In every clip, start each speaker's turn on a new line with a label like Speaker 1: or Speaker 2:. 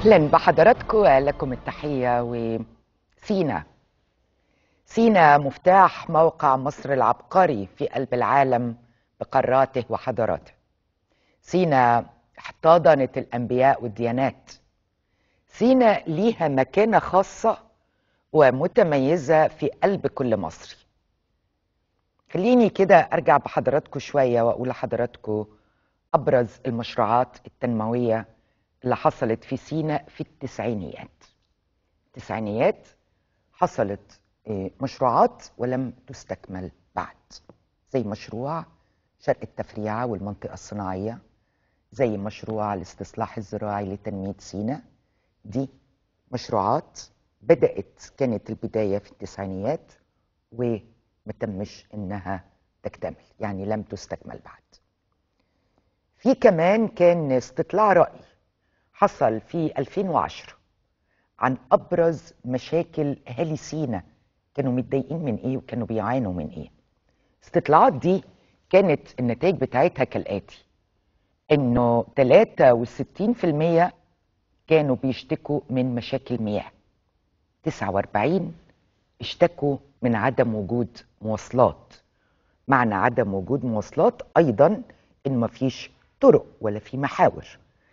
Speaker 1: اهلا بحضراتكم لكم التحيه وسينا سينا مفتاح موقع مصر العبقري في قلب العالم بقاراته وحضاراته سينا احتضنت الانبياء والديانات سينا ليها مكانه خاصه ومتميزه في قلب كل مصري خليني كده ارجع بحضراتكم شويه واقول لحضراتكم ابرز المشروعات التنمويه اللي حصلت في سينا في التسعينيات التسعينيات حصلت آه، مشروعات ولم تستكمل بعد زي مشروع شرق التفريعة والمنطقة الصناعية زي مشروع الاستصلاح الزراعي لتنمية سينا دي مشروعات بدأت كانت البداية في التسعينيات وما تمش إنها تكتمل يعني لم تستكمل بعد في كمان كان استطلاع رأي حصل في 2010 عن ابرز مشاكل اهالي سينا كانوا متضايقين من ايه وكانوا بيعانوا من ايه الاستطلاعات دي كانت النتائج بتاعتها كالاتي انه 63% كانوا بيشتكوا من مشاكل مياه 49 اشتكوا من عدم وجود مواصلات معنى عدم وجود مواصلات ايضا ان مفيش طرق ولا في محاور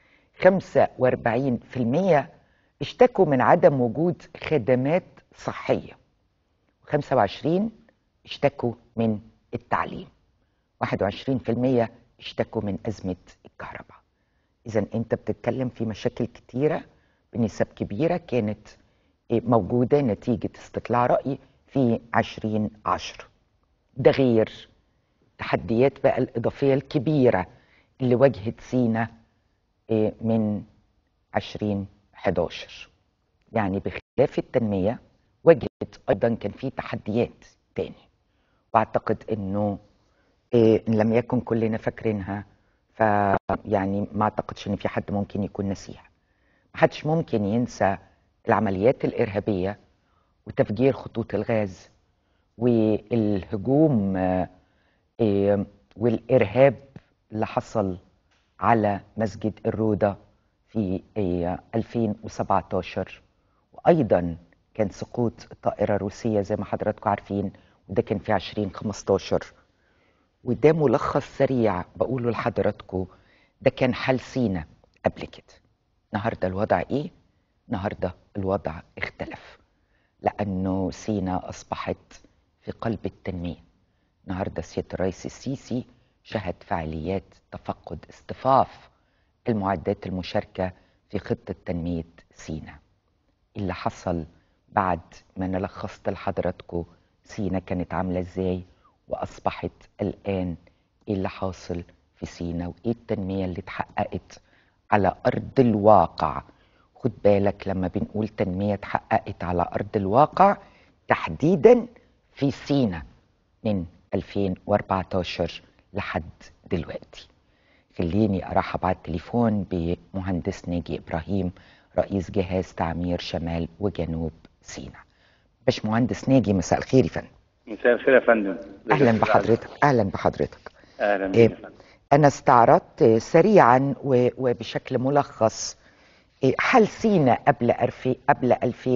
Speaker 1: 45% اشتكوا من عدم وجود خدمات صحية 25 اشتكوا من التعليم 21% اشتكوا من أزمة الكهرباء إذا أنت بتتكلم في مشاكل كتيرة بنسب كبيرة كانت موجودة نتيجة استطلاع رأي في 2010 ده غير التحديات بقى الإضافية الكبيرة اللي واجهت سينا إيه، من 2011 يعني بخلاف التنمية واجهت أيضا كان في تحديات تاني وأعتقد أنه إيه، إن لم يكن كلنا فاكرينها فيعني ما أعتقدش أن في حد ممكن يكون نسيها ما حدش ممكن ينسى العمليات الإرهابية وتفجير خطوط الغاز والهجوم آه، إيه، والإرهاب اللي حصل على مسجد الروضة في آه، 2017 وأيضا كان سقوط طائرة روسية زي ما حضراتكم عارفين وده كان في 2015 وده ملخص سريع بقوله لحضراتكم ده كان حال سينا قبل كده النهارده الوضع ايه؟ النهارده الوضع اختلف لأنه سينا أصبحت في قلب التنمية النهارده سيادة الرئيس السيسي شهد فعاليات تفقد اصطفاف المعدات المشاركة في خطة تنمية سينا اللي حصل بعد ما انا لخصت لحضراتكم سينا كانت عاملة ازاي واصبحت الان ايه اللي حاصل في سينا وايه التنمية اللي اتحققت على ارض الواقع خد بالك لما بنقول تنمية اتحققت على ارض الواقع تحديدا في سينا من 2014 لحد دلوقتي خليني ارحب على التليفون بمهندس ناجي ابراهيم رئيس جهاز تعمير شمال وجنوب سيناء باش مهندس ناجي مساء الخير يا فندم
Speaker 2: مساء الخير يا فندم
Speaker 1: اهلا بحضرتك اهلا بحضرتك
Speaker 2: اهلا بك
Speaker 1: إيه،
Speaker 2: يا فندم
Speaker 1: انا استعرضت سريعا و- وبشكل ملخص إيه، حال سينا قبل أرفي- قبل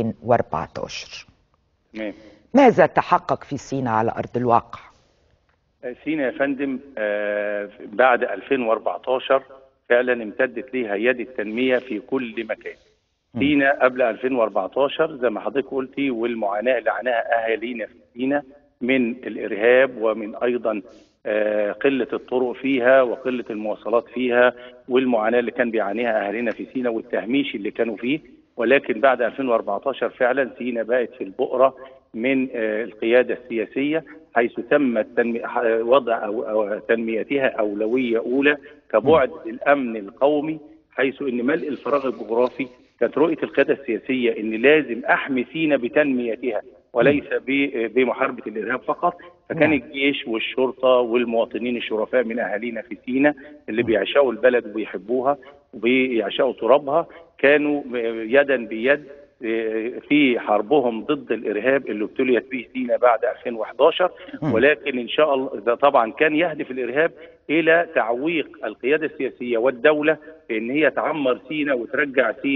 Speaker 1: 2014
Speaker 2: تمام
Speaker 1: ماذا تحقق في سينا على ارض الواقع
Speaker 2: سينا يا فندم آه، بعد 2014 فعلا امتدت ليها يد التنميه في كل مكان سينا قبل 2014 زي ما حضرتك قلتي والمعاناه اللي عاناها اهالينا في سينا من الارهاب ومن ايضا آه، قله الطرق فيها وقله المواصلات فيها والمعاناه اللي كان بيعانيها اهالينا في سينا والتهميش اللي كانوا فيه ولكن بعد 2014 فعلا سينا بقت في البؤره من آه، القياده السياسيه حيث تم التنمي... ح- وضع أو... أو تنميتها اولويه اولى كبعد الامن القومي حيث ان ملء الفراغ الجغرافي كانت رؤيه القياده السياسيه ان لازم احمي سينا بتنميتها وليس ب- بمحاربه الارهاب فقط فكان
Speaker 1: نعم.
Speaker 2: الجيش والشرطه والمواطنين الشرفاء من اهالينا في سينا اللي بيعشقوا البلد وبيحبوها وبيعشقوا ترابها كانوا يدا بيد في حربهم ضد الارهاب اللي ابتليت به سينا بعد 2011
Speaker 1: مم.
Speaker 2: ولكن ان شاء الله ده طبعا كان يهدف الارهاب الى تعويق القياده السياسيه والدوله في ان هي تعمر سينا وترجع سينا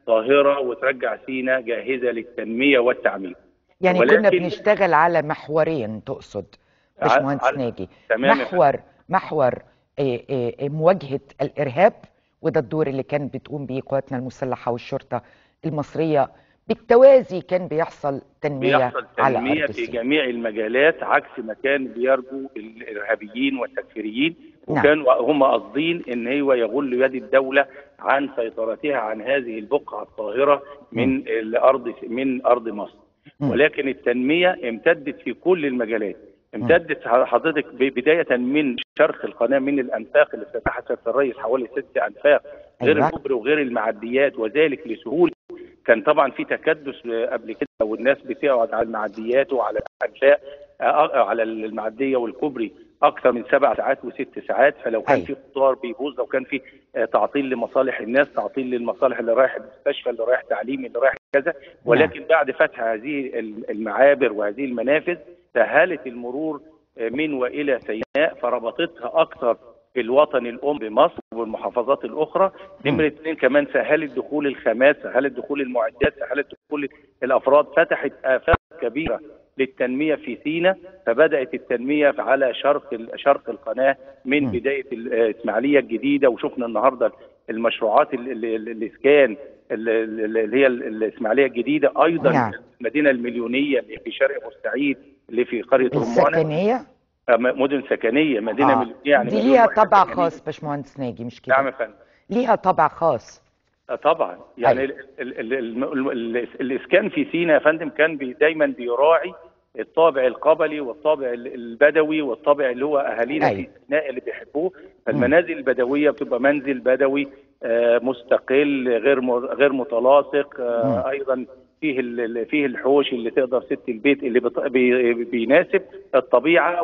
Speaker 2: طاهره وترجع سينا جاهزه للتنميه والتعمير
Speaker 1: يعني كنا
Speaker 2: ولكن-
Speaker 1: بنشتغل على محورين تقصد باشمهندس
Speaker 2: على-
Speaker 1: ناجي
Speaker 2: تمام يا
Speaker 1: محور محور إيه إيه إيه مواجهة الإرهاب وده الدور اللي كان بتقوم بيه قواتنا المسلحة والشرطة المصرية بالتوازي كان بيحصل تنمية
Speaker 2: بيحصل
Speaker 1: على
Speaker 2: تنميه
Speaker 1: أرض
Speaker 2: في
Speaker 1: سيناء
Speaker 2: جميع المجالات عكس ما كان بيرجو الارهابيين والتكفيريين
Speaker 1: نعم.
Speaker 2: وكانوا هم قاصدين ان هو يغل يد الدوله عن سيطرتها عن هذه البقعه الطاهره من الارض من ارض مصر
Speaker 1: مم.
Speaker 2: ولكن التنميه امتدت في كل المجالات امتدت حضرتك ب- بدايه من شرخ القناه من الانفاق اللي افتتحها سياده الرئيس حوالي ست انفاق غير
Speaker 1: أيوة.
Speaker 2: الكوبري وغير المعديات وذلك لسهوله كان طبعا في تكدس قبل كده والناس بتقعد على المعديات وعلى الانفاق آه، على المعديه والكوبري اكثر من سبع ساعات وست ساعات فلو كان
Speaker 1: أيوة.
Speaker 2: في قطار بيبوظ لو كان في آه، تعطيل لمصالح الناس تعطيل للمصالح اللي رايح المستشفى اللي رايح تعليم اللي رايح كذا ولكن بعد فتح هذه المعابر وهذه المنافذ سهلت المرور آه، من والى سيناء فربطتها اكثر بالوطن الام بمصر والمحافظات الاخرى نمره اثنين كمان سهلت دخول الخامات سهلت دخول المعدات سهلت دخول الافراد فتحت افاق كبيره للتنميه في سيناء فبدات التنميه على شرق شرق القناه من
Speaker 1: مم.
Speaker 2: بدايه الاسماعيليه الجديده وشفنا النهارده المشروعات ال- ال- ال- الاسكان ال- ال- اللي هي ال- الاسماعيليه الجديده ايضا
Speaker 1: نعم.
Speaker 2: المدينه المليونيه اللي في شرق بورسعيد اللي في قريه رمانه
Speaker 1: السكنية
Speaker 2: آه، مدن سكنيه مدينه
Speaker 1: آه.
Speaker 2: مليونيه يعني
Speaker 1: دي
Speaker 2: مليون
Speaker 1: ليها
Speaker 2: واحد
Speaker 1: طبع
Speaker 2: سكنية.
Speaker 1: خاص باشمهندس ناجي مش
Speaker 2: نعم يا
Speaker 1: كده
Speaker 2: فندم
Speaker 1: ليها طبع خاص
Speaker 2: آه، طبعا يعني
Speaker 1: أيوة.
Speaker 2: ال ال ال ال ال الاسكان في سيناء يا فندم كان بي دايما بيراعي الطابع القبلي والطابع ال- البدوي والطابع اللي هو اهالينا
Speaker 1: أيوة.
Speaker 2: في سيناء اللي بيحبوه فالمنازل البدويه بتبقى منزل بدوي آه، مستقل غير م- غير متلاصق آه، ايضا فيه ال- ال- فيه الحوش اللي تقدر ست البيت اللي بط- بي- بيناسب الطبيعه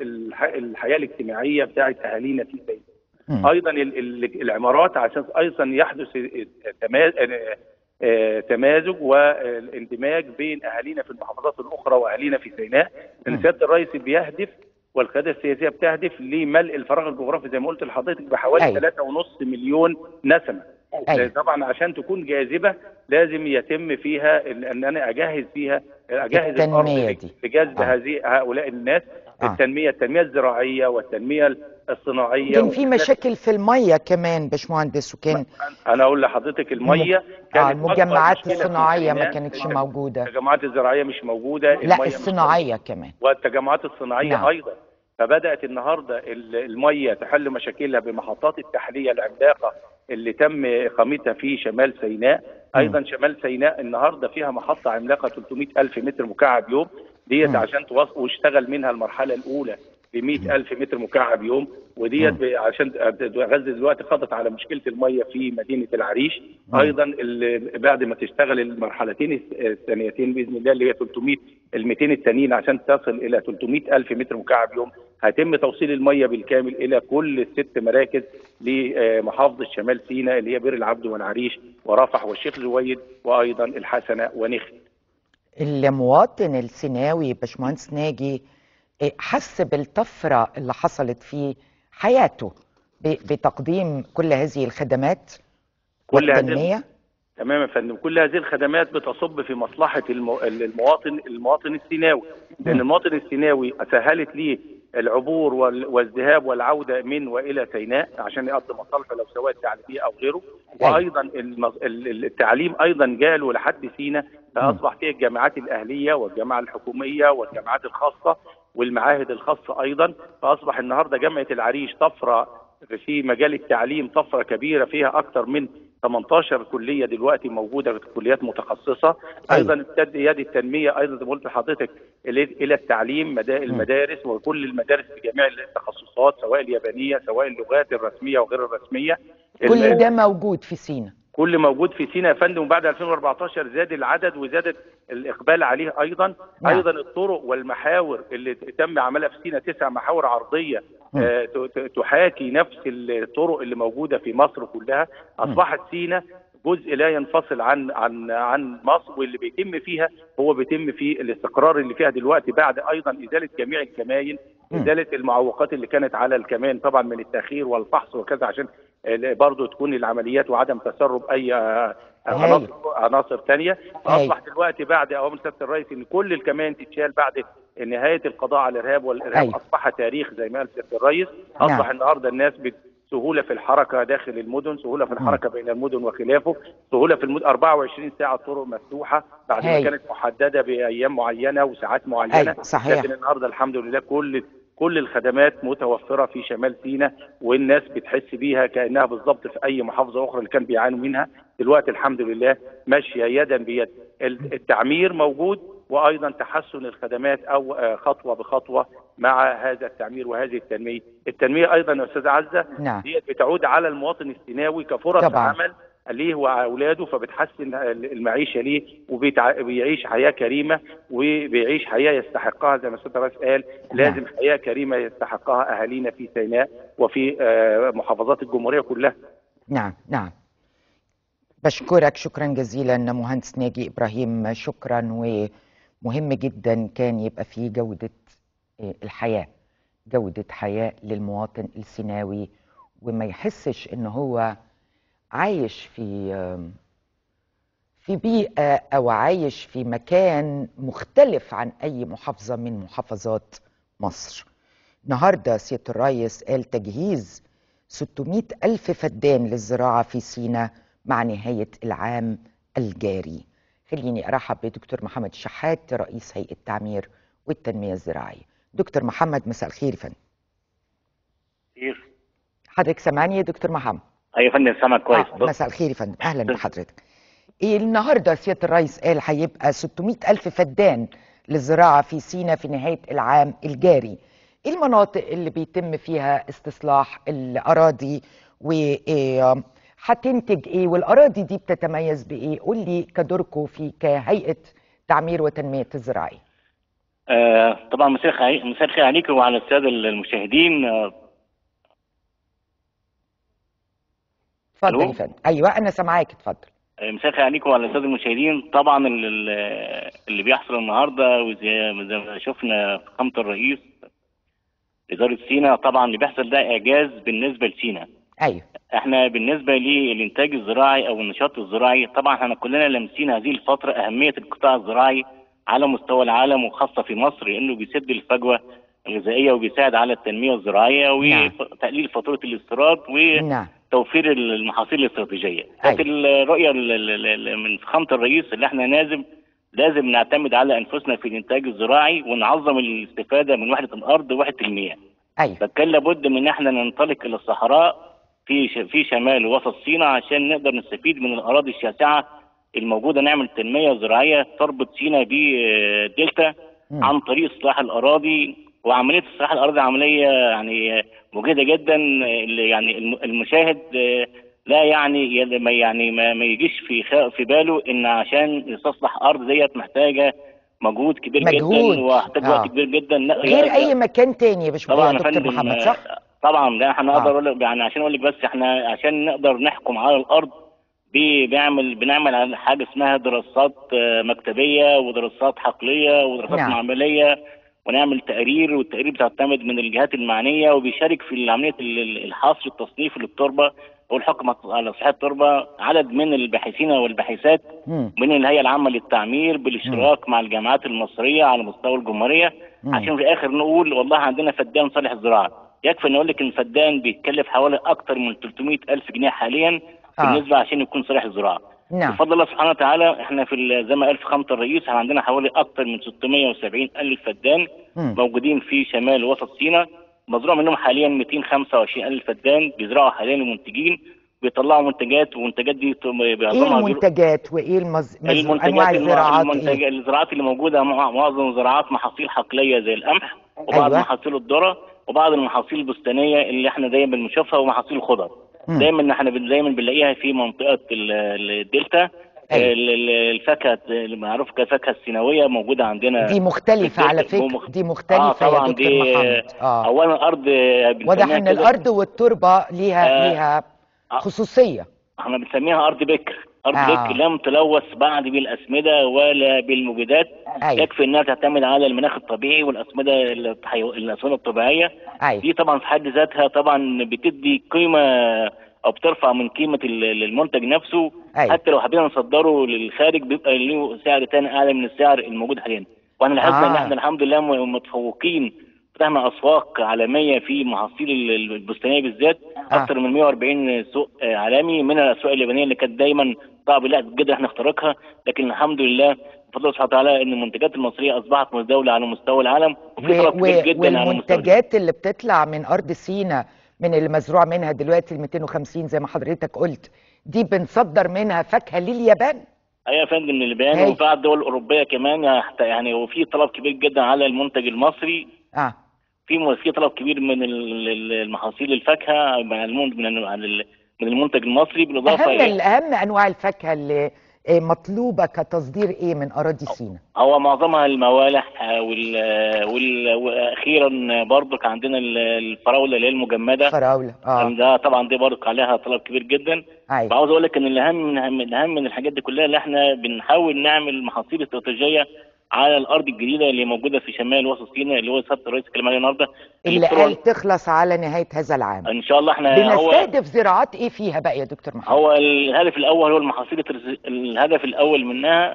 Speaker 2: والحياه الاجتماعيه بتاعت اهالينا في سيناء
Speaker 1: مم.
Speaker 2: ايضا ال- ال- العمارات عشان ايضا يحدث تما- آه، تمازج والاندماج بين اهالينا في المحافظات الاخرى واهالينا في سيناء لان سياده الرئيس بيهدف والقياده السياسيه بتهدف لملء الفراغ الجغرافي زي ما قلت لحضرتك بحوالي
Speaker 1: أيوة.
Speaker 2: 3.5 مليون نسمه
Speaker 1: أيوة.
Speaker 2: طبعا عشان تكون جاذبه لازم يتم فيها ان إن انا اجهز فيها اجهز الارض
Speaker 1: التنمية دي.
Speaker 2: لجذب
Speaker 1: آه.
Speaker 2: هذه هؤلاء الناس
Speaker 1: آه.
Speaker 2: التنميه التنميه الزراعيه والتنميه الصناعيه
Speaker 1: كان في مشاكل في المية كمان باشمهندس وكان
Speaker 2: انا اقول لحضرتك الميه
Speaker 1: اه
Speaker 2: كانت
Speaker 1: المجمعات
Speaker 2: أكبر مشكلة في
Speaker 1: الصناعية ما
Speaker 2: سيناء.
Speaker 1: كانتش موجودة
Speaker 2: التجمعات الزراعيه مش موجوده
Speaker 1: لا
Speaker 2: المية مش
Speaker 1: الصناعية كمان
Speaker 2: والتجمعات الصناعيه
Speaker 1: نعم.
Speaker 2: نعم. ايضا فبدات النهارده ال- الميه تحل مشاكلها بمحطات التحليه العملاقه اللي تم اقامتها في شمال سيناء ايضا شمال سيناء النهارده فيها محطه عملاقه 300 الف متر مكعب يوم ديت
Speaker 1: مم.
Speaker 2: عشان توصل واشتغل منها المرحله الاولى ب 100 الف متر مكعب يوم وديت ب- عشان غزه دلوقتي خضت على مشكله الميه في مدينه العريش ايضا ال- بعد ما تشتغل المرحلتين الس- الثانيتين باذن الله اللي هي 300 ال 200 التانيين عشان تصل الى 300 الف متر مكعب يوم هيتم توصيل الميه بالكامل الى كل الست مراكز لمحافظه شمال سيناء اللي هي بئر العبد والعريش ورفح والشيخ زويد وايضا الحسنه ونخل
Speaker 1: المواطن السيناوي باشمهندس ناجي إيه، حس بالطفرة اللي حصلت في حياته ب- بتقديم كل هذه الخدمات
Speaker 2: كل هذه
Speaker 1: والتنمية
Speaker 2: تمام يا فندم كل هذه الخدمات بتصب في مصلحه المو... المواطن المواطن السيناوي لان المواطن السيناوي سهلت ليه العبور وال... والذهاب والعوده من والى سيناء عشان يقضي مصالحه لو سواء تعليميه او غيره
Speaker 1: أيوة.
Speaker 2: وايضا الم... ال- التعليم ايضا جاله لحد سيناء فاصبح فيه الجامعات الاهليه والجامعه الحكوميه والجامعات الخاصه والمعاهد الخاصه ايضا فاصبح النهارده جامعه العريش طفره في مجال التعليم طفره كبيره فيها اكثر من 18 كليه دلوقتي موجوده في كليات متخصصه ايضا امتد يد التنميه ايضا زي ما قلت لحضرتك الى إلى التعليم مدا- المدارس وكل المدارس في جميع التخصصات سواء اليابانيه سواء اللغات الرسميه وغير الرسميه
Speaker 1: كل
Speaker 2: ال-
Speaker 1: ده موجود في سينا
Speaker 2: كل موجود في سينا يا فندم وبعد 2014 زاد العدد وزادت الاقبال عليه ايضا
Speaker 1: نعم.
Speaker 2: ايضا الطرق والمحاور اللي تم عملها في سينا تسع محاور عرضيه
Speaker 1: مم.
Speaker 2: آه، ت- ت- تحاكي نفس الطرق اللي موجوده في مصر كلها اصبحت سينا جزء لا ينفصل عن عن عن مصر واللي بيتم فيها هو بيتم في الاستقرار اللي فيها دلوقتي بعد ايضا ازاله جميع الكمائن
Speaker 1: مم.
Speaker 2: ازاله المعوقات اللي كانت على الكمان طبعا من التاخير والفحص وكذا عشان برضه تكون العمليات وعدم تسرب اي آه،
Speaker 1: هايل.
Speaker 2: عناصر عناصر ثانيه
Speaker 1: هايل.
Speaker 2: اصبح دلوقتي بعد اوامر سياده الرئيس ان كل الكمان تتشال بعد نهايه القضاء على الارهاب والارهاب
Speaker 1: أيوة.
Speaker 2: اصبح تاريخ زي ما قال سياده الرئيس
Speaker 1: نعم.
Speaker 2: اصبح النهارده الناس بت سهوله في الحركه داخل المدن، سهوله في الحركه بين المدن وخلافه، سهوله في المدن 24 ساعه الطرق مفتوحه بعد ما
Speaker 1: هايل.
Speaker 2: كانت محدده بايام معينه وساعات معينه
Speaker 1: أيوة، صحيح.
Speaker 2: لكن النهارده الحمد لله كل كل الخدمات متوفره في شمال سيناء والناس بتحس بيها كانها بالظبط في اي محافظه اخرى اللي كان بيعانوا منها دلوقتي الحمد لله ماشيه يدا بيد ال- التعمير موجود وايضا تحسن الخدمات او آه، خطوه بخطوه مع هذا التعمير وهذه التنميه التنميه ايضا يا استاذ عزه
Speaker 1: نعم
Speaker 2: ديت بتعود على المواطن السيناوي كفرص
Speaker 1: طبعاً.
Speaker 2: عمل ليه واولاده فبتحسن المعيشه ليه وبيعيش حياه كريمه وبيعيش حياه يستحقها زي ما استاذ الرئيس قال لازم حياه كريمه يستحقها اهالينا في سيناء وفي آه، محافظات الجمهوريه كلها
Speaker 1: نعم نعم بشكرك شكرا جزيلا مهندس ناجي ابراهيم شكرا ومهم جدا كان يبقى فيه جوده آه، الحياه جوده حياه للمواطن السيناوي وما يحسش ان هو عايش في آم، في بيئه او عايش في مكان مختلف عن اي محافظه من محافظات مصر النهارده سياده الرئيس قال تجهيز 600 ألف فدان للزراعة في سيناء مع نهاية العام الجاري خليني أرحب بدكتور محمد الشحات رئيس هيئة التعمير والتنمية الزراعية دكتور محمد مساء الخير يا فندم
Speaker 3: كتير
Speaker 1: حضرتك سامعني يا دكتور محمد
Speaker 3: ايوه يا فندم سامعك كويس
Speaker 1: آه مساء الخير يا فندم أهلا بحضرتك إيه النهاردة سيادة الرئيس قال هيبقى 600 ألف فدان للزراعة في سيناء في نهاية العام الجاري ايه المناطق اللي بيتم فيها استصلاح الأراضي وهتنتج ايه والأراضي دي بتتميز بإيه قول لي كدوركم في كهيئة تعمير وتنمية الزراعية
Speaker 3: آه طبعا مساء الخير مساء الخير عليك وعلى الساده المشاهدين آه
Speaker 1: اتفضل
Speaker 3: ألو؟
Speaker 1: يا فندم ايوه انا سامعاك اتفضل
Speaker 3: مساء الخير عليكم وعلى الساده المشاهدين طبعا ال- ال- اللي بيحصل النهارده وزي زي ما شفنا في قامه الرئيس اداره سينا طبعا اللي بيحصل ده اعجاز بالنسبه لسينا
Speaker 1: ايوه
Speaker 3: احنا بالنسبه للانتاج الزراعي او النشاط الزراعي طبعا احنا كلنا لامسين هذه الفتره اهميه القطاع الزراعي على مستوى العالم وخاصه في مصر لانه بيسد الفجوه الغذائيه وبيساعد على التنميه الزراعيه
Speaker 1: نعم.
Speaker 3: وتقليل فاتوره الاستيراد
Speaker 1: نعم
Speaker 3: وتوفير المحاصيل الاستراتيجيه.
Speaker 1: أيوة.
Speaker 3: كانت الرؤيه ال- ال- ال- من فخامه الرئيس اللي احنا لازم لازم نعتمد على انفسنا في الانتاج الزراعي ونعظم الاستفاده من وحده الارض ووحده المياه.
Speaker 1: ايوه
Speaker 3: فكان لابد من ان احنا ننطلق الى الصحراء في ش- في شمال ووسط سيناء عشان نقدر نستفيد من الاراضي الشاسعه الموجوده نعمل تنميه زراعيه تربط سيناء بالدلتا
Speaker 1: مم.
Speaker 3: عن طريق اصلاح الاراضي وعمليه اصلاح الاراضي عمليه يعني مجهده جدا اللي يعني الم- المشاهد لا يعني ي- ما يعني ما, ما يجيش في خ- في باله ان عشان يستصلح ارض ديت محتاجه مجهود كبير
Speaker 1: مجهود.
Speaker 3: جدا وهتحتاج
Speaker 1: آه.
Speaker 3: وقت كبير جدا لا-
Speaker 1: غير
Speaker 3: لا-
Speaker 1: اي مكان تاني يا باشمهندس
Speaker 3: طبعا
Speaker 1: يا
Speaker 3: يا
Speaker 1: دكتور
Speaker 3: فندم
Speaker 1: محمد صح؟
Speaker 3: آه، طبعا لا احنا
Speaker 1: آه.
Speaker 3: اقدر اقول لك يعني عشان اقول لك بس احنا عشان نقدر نحكم على الارض بي- بنعمل بنعمل على حاجه اسمها دراسات آه، مكتبيه ودراسات حقليه ودراسات
Speaker 1: نعم.
Speaker 3: معمليه ونعمل تقرير والتقرير بتعتمد من الجهات المعنيه وبيشارك في عمليه ال- ال- الحصر التصنيف للتربه والحكم على صحه التربه عدد من الباحثين والباحثات
Speaker 1: مم.
Speaker 3: من الهيئه العامه للتعمير بالاشتراك مع الجامعات المصريه على مستوى الجمهوريه
Speaker 1: مم.
Speaker 3: عشان في الاخر نقول والله عندنا فدان صالح الزراعه يكفي ان اقول لك ان الفدان بيتكلف حوالي اكثر من 300 الف جنيه حاليا
Speaker 1: آه.
Speaker 3: بالنسبه عشان يكون صالح الزراعه
Speaker 1: نعم
Speaker 3: بفضل الله سبحانه وتعالى احنا في ال- زي ما قال فخامه الرئيس احنا عندنا حوالي اكثر من 670 الف فدان
Speaker 1: مم.
Speaker 3: موجودين في شمال وسط سيناء مزروع منهم حاليا 225 الف فدان بيزرعوا حاليا المنتجين بيطلعوا منتجات والمنتجات دي تم-
Speaker 1: ايه
Speaker 3: بيعظمها بيرو-
Speaker 1: المنتجات وايه المز... مز...
Speaker 3: المنتجات
Speaker 1: انواع
Speaker 3: الم-
Speaker 1: الزراعات
Speaker 3: المنتج
Speaker 1: ايه؟
Speaker 3: الزراعات اللي موجوده مع- معظم زراعات محاصيل حقليه زي القمح وبعض
Speaker 1: أيوة.
Speaker 3: محاصيل الذره وبعض المحاصيل البستانيه اللي احنا دايما بنشوفها ومحاصيل الخضر
Speaker 1: مم.
Speaker 3: دايما احنا بن- دايما بنلاقيها في منطقه ال- الدلتا
Speaker 1: أيوة.
Speaker 3: ال- ال- الفاكهه المعروف كالفاكهه السيناويه موجوده عندنا
Speaker 1: دي مختلفة على
Speaker 3: الدلتا.
Speaker 1: فكرة
Speaker 3: ومخ-
Speaker 1: دي مختلفة
Speaker 3: آه
Speaker 1: يا
Speaker 3: طبعا
Speaker 1: دكتور
Speaker 3: دي
Speaker 1: محمد اه
Speaker 3: اولا الارض بنسميها
Speaker 1: واضح ان
Speaker 3: كده-
Speaker 1: الارض والتربة ليها
Speaker 3: آه.
Speaker 1: ليها
Speaker 3: آه.
Speaker 1: خصوصية
Speaker 3: احنا بنسميها ارض بكر ارض
Speaker 1: آه.
Speaker 3: بكر لم تلوث بعد بالاسمده ولا بالمبيدات
Speaker 1: ايوه
Speaker 3: يكفي انها تعتمد على المناخ الطبيعي والاسمده الحيو... الاسمده الطبيعيه
Speaker 1: ايوه
Speaker 3: دي طبعا في حد ذاتها طبعا بتدي قيمه او بترفع من قيمه ال- المنتج نفسه
Speaker 1: أيوة.
Speaker 3: حتى لو حبينا نصدره للخارج بيبقى له سعر تاني اعلى من السعر الموجود حاليا واحنا لاحظنا ان
Speaker 1: آه.
Speaker 3: احنا الحمد لله م- متفوقين فتحنا اسواق عالميه في محاصيل ال- ال- البستانيه بالذات
Speaker 1: آه.
Speaker 3: اكثر من 140 سوق آه، عالمي من الاسواق اليابانيه اللي كانت دايما صعب لا جدا احنا نخترقها لكن الحمد لله بفضل الله سبحانه وتعالى ان المنتجات المصريه اصبحت متداوله على مستوى العالم وفي
Speaker 1: و-
Speaker 3: طلب كبير
Speaker 1: و-
Speaker 3: جدا على مستوى
Speaker 1: والمنتجات اللي بتطلع من ارض سينا من اللي مزروع منها دلوقتي ال 250 زي ما حضرتك قلت دي بنصدر منها فاكهه لليابان
Speaker 3: ايوه يا فندم من اليابان
Speaker 1: هاي.
Speaker 3: وبعض الدول الاوروبيه كمان يعني حتى يعني وفي طلب كبير جدا على المنتج المصري
Speaker 1: اه
Speaker 3: في م- في طلب كبير من ال- ال- المحاصيل الفاكهه من المنتج من ال- عن ال- من المنتج المصري بالاضافه
Speaker 1: اهم
Speaker 3: إلى-
Speaker 1: ال- اهم انواع الفاكهه اللي آه، مطلوبه كتصدير ايه من اراضي سينا
Speaker 3: هو معظمها الموالح آه، وال وال واخيرا برضو كان عندنا ال- الفراوله اللي هي المجمده
Speaker 1: فراوله اه
Speaker 3: ده طبعا دي برضو عليها طلب كبير جدا
Speaker 1: ايوه
Speaker 3: وعاوز اقول لك ان الاهم من الاهم من الحاجات دي كلها اللي احنا بنحاول نعمل محاصيل استراتيجيه على الارض الجديده اللي موجوده في شمال وسط سيناء اللي هو سياده الرئيس اتكلم عليه النهارده
Speaker 1: اللي
Speaker 3: الطرق-
Speaker 1: قال تخلص على نهايه هذا العام
Speaker 3: ان شاء الله احنا هو
Speaker 1: بنستهدف زراعات ايه فيها بقى يا دكتور محمد
Speaker 3: هو الهدف الاول هو المحاصيل الترز- الهدف الاول منها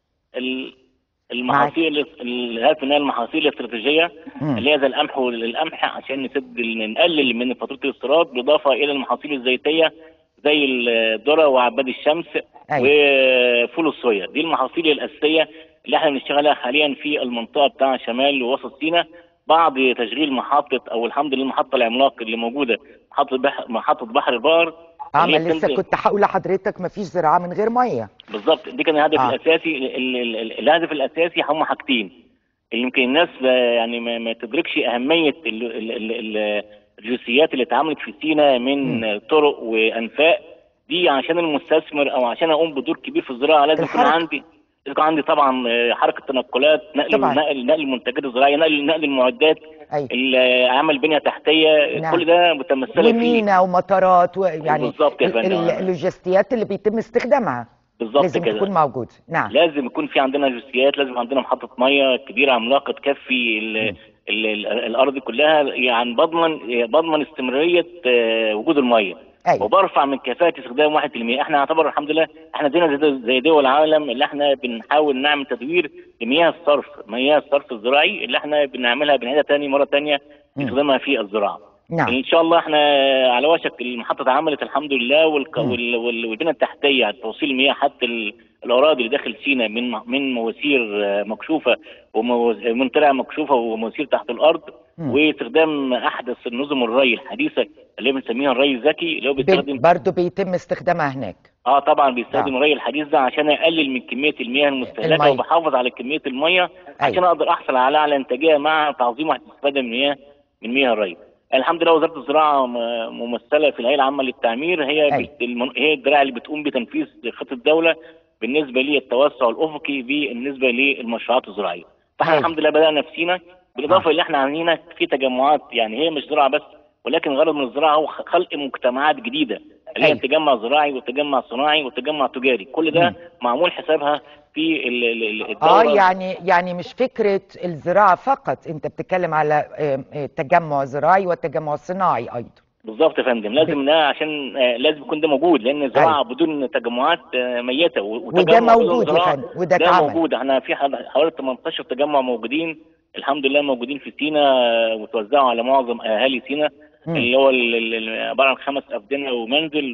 Speaker 3: ال- المحاصيل الهدف منها المحاصيل الاستراتيجيه
Speaker 1: مم.
Speaker 3: اللي هي زي القمح والقمح عشان نسد نقلل من فاتوره الاستيراد بالاضافه الى المحاصيل الزيتيه زي الذره وعباد الشمس
Speaker 1: أيوة.
Speaker 3: وفول الصويا دي المحاصيل الاساسيه اللي احنا بنشتغل عليها حاليا في المنطقه بتاع شمال ووسط سيناء بعد تشغيل محطه او الحمد لله المحطه العملاق اللي موجوده محطه بحر محطه بحر البار
Speaker 1: اه
Speaker 3: اللي
Speaker 1: ما
Speaker 3: هي
Speaker 1: لسه
Speaker 3: بتنزل-
Speaker 1: كنت هقول لحضرتك مفيش زراعه من غير ميه
Speaker 3: بالظبط دي كان الهدف
Speaker 1: آه.
Speaker 3: آه. الاساسي ال- ال- ال- الهدف الاساسي هم حاجتين يمكن الناس آه، يعني ما, ما تدركش اهميه ال- ال- ال- ال- الجنسيات اللي اتعملت في سينا من
Speaker 1: مم.
Speaker 3: طرق وانفاق دي عشان المستثمر او عشان اقوم بدور كبير في الزراعه لازم يكون
Speaker 1: الحركة.
Speaker 3: عندي لازم يكون عندي طبعا آه، حركه تنقلات نقل
Speaker 1: طبعاً.
Speaker 3: نقل نقل المنتجات الزراعيه نقل نقل المعدات
Speaker 1: ايوه
Speaker 3: ال- عمل بنيه تحتيه
Speaker 1: نعم.
Speaker 3: كل ده متمثله في
Speaker 1: ومينا ومطارات ويعني
Speaker 3: بالظبط يا
Speaker 1: ال-
Speaker 3: فندم.
Speaker 1: ال- اللوجستيات اللي بيتم استخدامها
Speaker 3: بالظبط
Speaker 1: لازم
Speaker 3: كده
Speaker 1: تكون موجوده نعم
Speaker 3: لازم يكون في عندنا جزئيات لازم عندنا محطه ميه كبيره عملاقه تكفي ال ال ال الارض كلها يعني بضمن بضمن استمراريه آه، وجود الميه
Speaker 1: ايوه
Speaker 3: وبرفع من كفاءه استخدام 1% احنا نعتبر الحمد لله احنا زينا زي- زي دول العالم اللي احنا بنحاول نعمل تدوير لمياه الصرف مياه الصرف الزراعي اللي احنا بنعملها بنعيدها تاني مره تانيه
Speaker 1: مم.
Speaker 3: نستخدمها في الزراعه
Speaker 1: نعم
Speaker 3: ان شاء الله احنا على وشك المحطه اتعملت الحمد لله والك...
Speaker 1: مم.
Speaker 3: وال... وال... والبنيه التحتيه توصيل المياه حتى ال... الاراضي اللي داخل سينا من من مواسير آه، مكشوفه ومن ترع مكشوفه ومواسير تحت الارض
Speaker 1: مم.
Speaker 3: واستخدام احدث النظم الري الحديثه اللي بنسميها الري الذكي اللي هو بيستخدم
Speaker 1: برضه بيتم استخدامها هناك
Speaker 3: اه طبعا بيستخدم
Speaker 1: نعم.
Speaker 3: الري الحديث ده عشان اقلل من كميه المياه المستهلكه
Speaker 1: المية.
Speaker 3: وبحافظ على كميه الميه عشان اقدر احصل على اعلى انتاجيه مع تعظيم وحده الاستفاده من المياه من مياه الري. الحمد لله وزاره الزراعه م- ممثله في الهيئه العامه للتعمير هي
Speaker 1: أيوة.
Speaker 3: بت- المن- هي الدراع اللي بتقوم بتنفيذ خطه الدوله بالنسبه للتوسع الافقي بالنسبه للمشروعات الزراعيه. فاحنا
Speaker 1: أيوة.
Speaker 3: الحمد لله بدانا في سينا بالاضافه
Speaker 1: آه.
Speaker 3: اللي احنا عاملينها في تجمعات يعني هي مش زراعه بس ولكن الغرض من الزراعه هو خلق مجتمعات جديده اللي هي
Speaker 1: أيوة.
Speaker 3: تجمع زراعي وتجمع صناعي وتجمع تجاري كل ده
Speaker 1: مم.
Speaker 3: معمول حسابها في ال- ال- ال-
Speaker 1: اه
Speaker 3: الدوره
Speaker 1: يعني يعني مش فكره الزراعه فقط انت بتتكلم على آه، آه، تجمع زراعي وتجمع صناعي ايضا
Speaker 3: بالظبط يا فندم لازم ده عشان آه، لازم يكون ده موجود لان الزراعه
Speaker 1: أيوة.
Speaker 3: بدون تجمعات آه، ميته و-
Speaker 1: وده
Speaker 3: وتجمع بدون
Speaker 1: موجود يا
Speaker 3: زراعة
Speaker 1: فندم وده
Speaker 3: ده
Speaker 1: اتعمل
Speaker 3: موجود احنا في حد- حوالي 18 تجمع موجودين الحمد لله موجودين في سينا آه، وتوزعوا على معظم اهالي سينا
Speaker 1: مم.
Speaker 3: اللي هو ال- ال- ال- عباره عن خمس افدنه ومنزل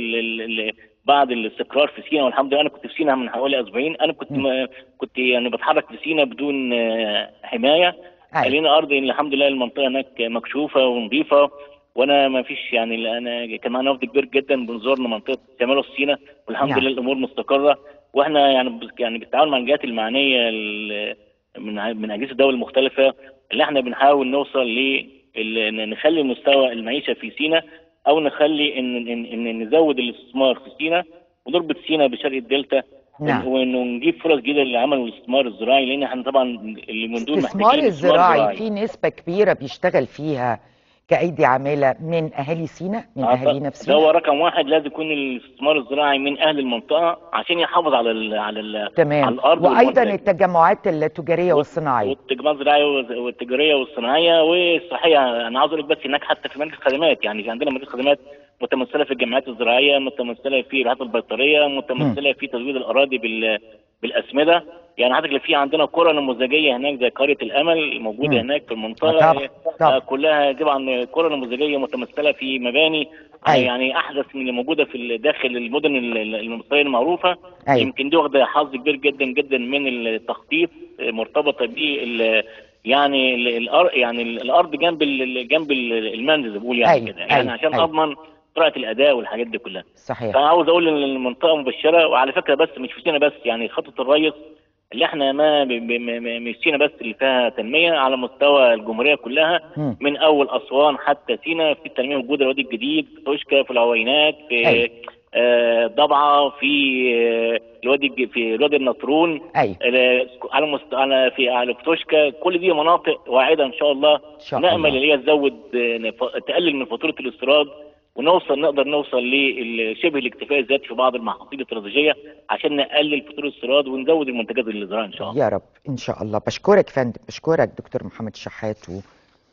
Speaker 3: وبعد الاستقرار في سينا والحمد لله انا كنت في سينا من حوالي اسبوعين انا كنت
Speaker 1: مم.
Speaker 3: م- كنت يعني بتحرك في سينا بدون آه، حمايه
Speaker 1: أيوة.
Speaker 3: لقينا ارض الحمد لله المنطقه هناك مكشوفه ونظيفه وانا ما فيش يعني انا كان معانا وفد كبير جدا بنزورنا منطقه شمال وسط سينا والحمد
Speaker 1: نعم.
Speaker 3: لله الامور مستقره واحنا يعني بس- يعني بالتعاون مع الجهات المعنيه ال- من ع- من اجهزه الدول المختلفه اللي احنا بنحاول نوصل ل ال- نخلي مستوى المعيشه في سينا او نخلي ان ان, إن نزود الاستثمار في سينا ونربط سينا بشرق الدلتا
Speaker 1: نعم.
Speaker 3: وانه نجيب فرص جديده للعمل والاستثمار الزراعي لان احنا طبعا اللي من دول
Speaker 1: الاستثمار
Speaker 3: محتاجين
Speaker 1: الزراعي في نسبه كبيره بيشتغل فيها كايدي عامله من اهالي سينا من
Speaker 3: آه،
Speaker 1: اهالينا في
Speaker 3: ده هو
Speaker 1: سينا
Speaker 3: رقم واحد لازم يكون الاستثمار الزراعي من اهل المنطقه عشان يحافظ على ال على ال على
Speaker 1: تمام
Speaker 3: الارض
Speaker 1: وايضا
Speaker 3: والمنتج.
Speaker 1: التجمعات التجاريه والصناعيه
Speaker 3: والتجمعات الزراعيه والز- والتجاريه والصناعيه والصحيه انا عاوز اقول لك بس هناك حتى في مجلس الخدمات يعني في عندنا مجلس خدمات متمثله في الجمعيات الزراعيه متمثله في الرعايه البيطريه متمثله في تزويد الاراضي بال بالاسمده يعني حضرتك في عندنا قرى نموذجيه هناك زي قريه الامل موجوده
Speaker 1: مم.
Speaker 3: هناك في
Speaker 1: آه،
Speaker 3: المنطقه
Speaker 1: طبعا طبعا
Speaker 3: آه، كلها طبعا قرى نموذجيه متمثله في مباني آه،
Speaker 1: أيوة.
Speaker 3: يعني احدث من اللي موجوده في ال- داخل المدن ال- ال- المصريه المعروفه
Speaker 1: أيوة.
Speaker 3: يمكن دي واخده حظ كبير جدا جدا من التخطيط آه، مرتبطه بال يعني ال- الارض يعني ال- الارض جنب ال- جنب ال- المنزل زي ما بقول يعني
Speaker 1: أيوة،
Speaker 3: كده يعني
Speaker 1: أيوة،
Speaker 3: عشان
Speaker 1: أيوة.
Speaker 3: اضمن سرعه الاداء والحاجات دي كلها
Speaker 1: صحيح
Speaker 3: فانا عاوز اقول ان المنطقه مبشره وعلى فكره بس مش في سينا بس يعني خطه الريس اللي احنا ما ب- ب- م- م- مش سينا بس اللي فيها تنميه على مستوى الجمهوريه كلها
Speaker 1: مم.
Speaker 3: من اول اسوان حتى سينا في التنميه موجوده الوادي الجديد في توشكا في العوينات في
Speaker 1: أيوة.
Speaker 3: آه ضبعه في آه الوادي الج- في الوادي النطرون
Speaker 1: ايوه
Speaker 3: آه، على مست... على في على في توشكا كل دي مناطق واعده ان شاء الله
Speaker 1: ان شاء
Speaker 3: نامل
Speaker 1: الله
Speaker 3: اللي هي تزود آه، نف- تقلل من فاتوره الاستيراد ونوصل نقدر نوصل لشبه الاكتفاء الذاتي في بعض المحاصيل الاستراتيجيه عشان نقلل فاتوره الاستيراد ونزود المنتجات الزراعيه ان شاء الله
Speaker 1: يا رب ان شاء الله بشكرك فندم بشكرك دكتور محمد شحات و...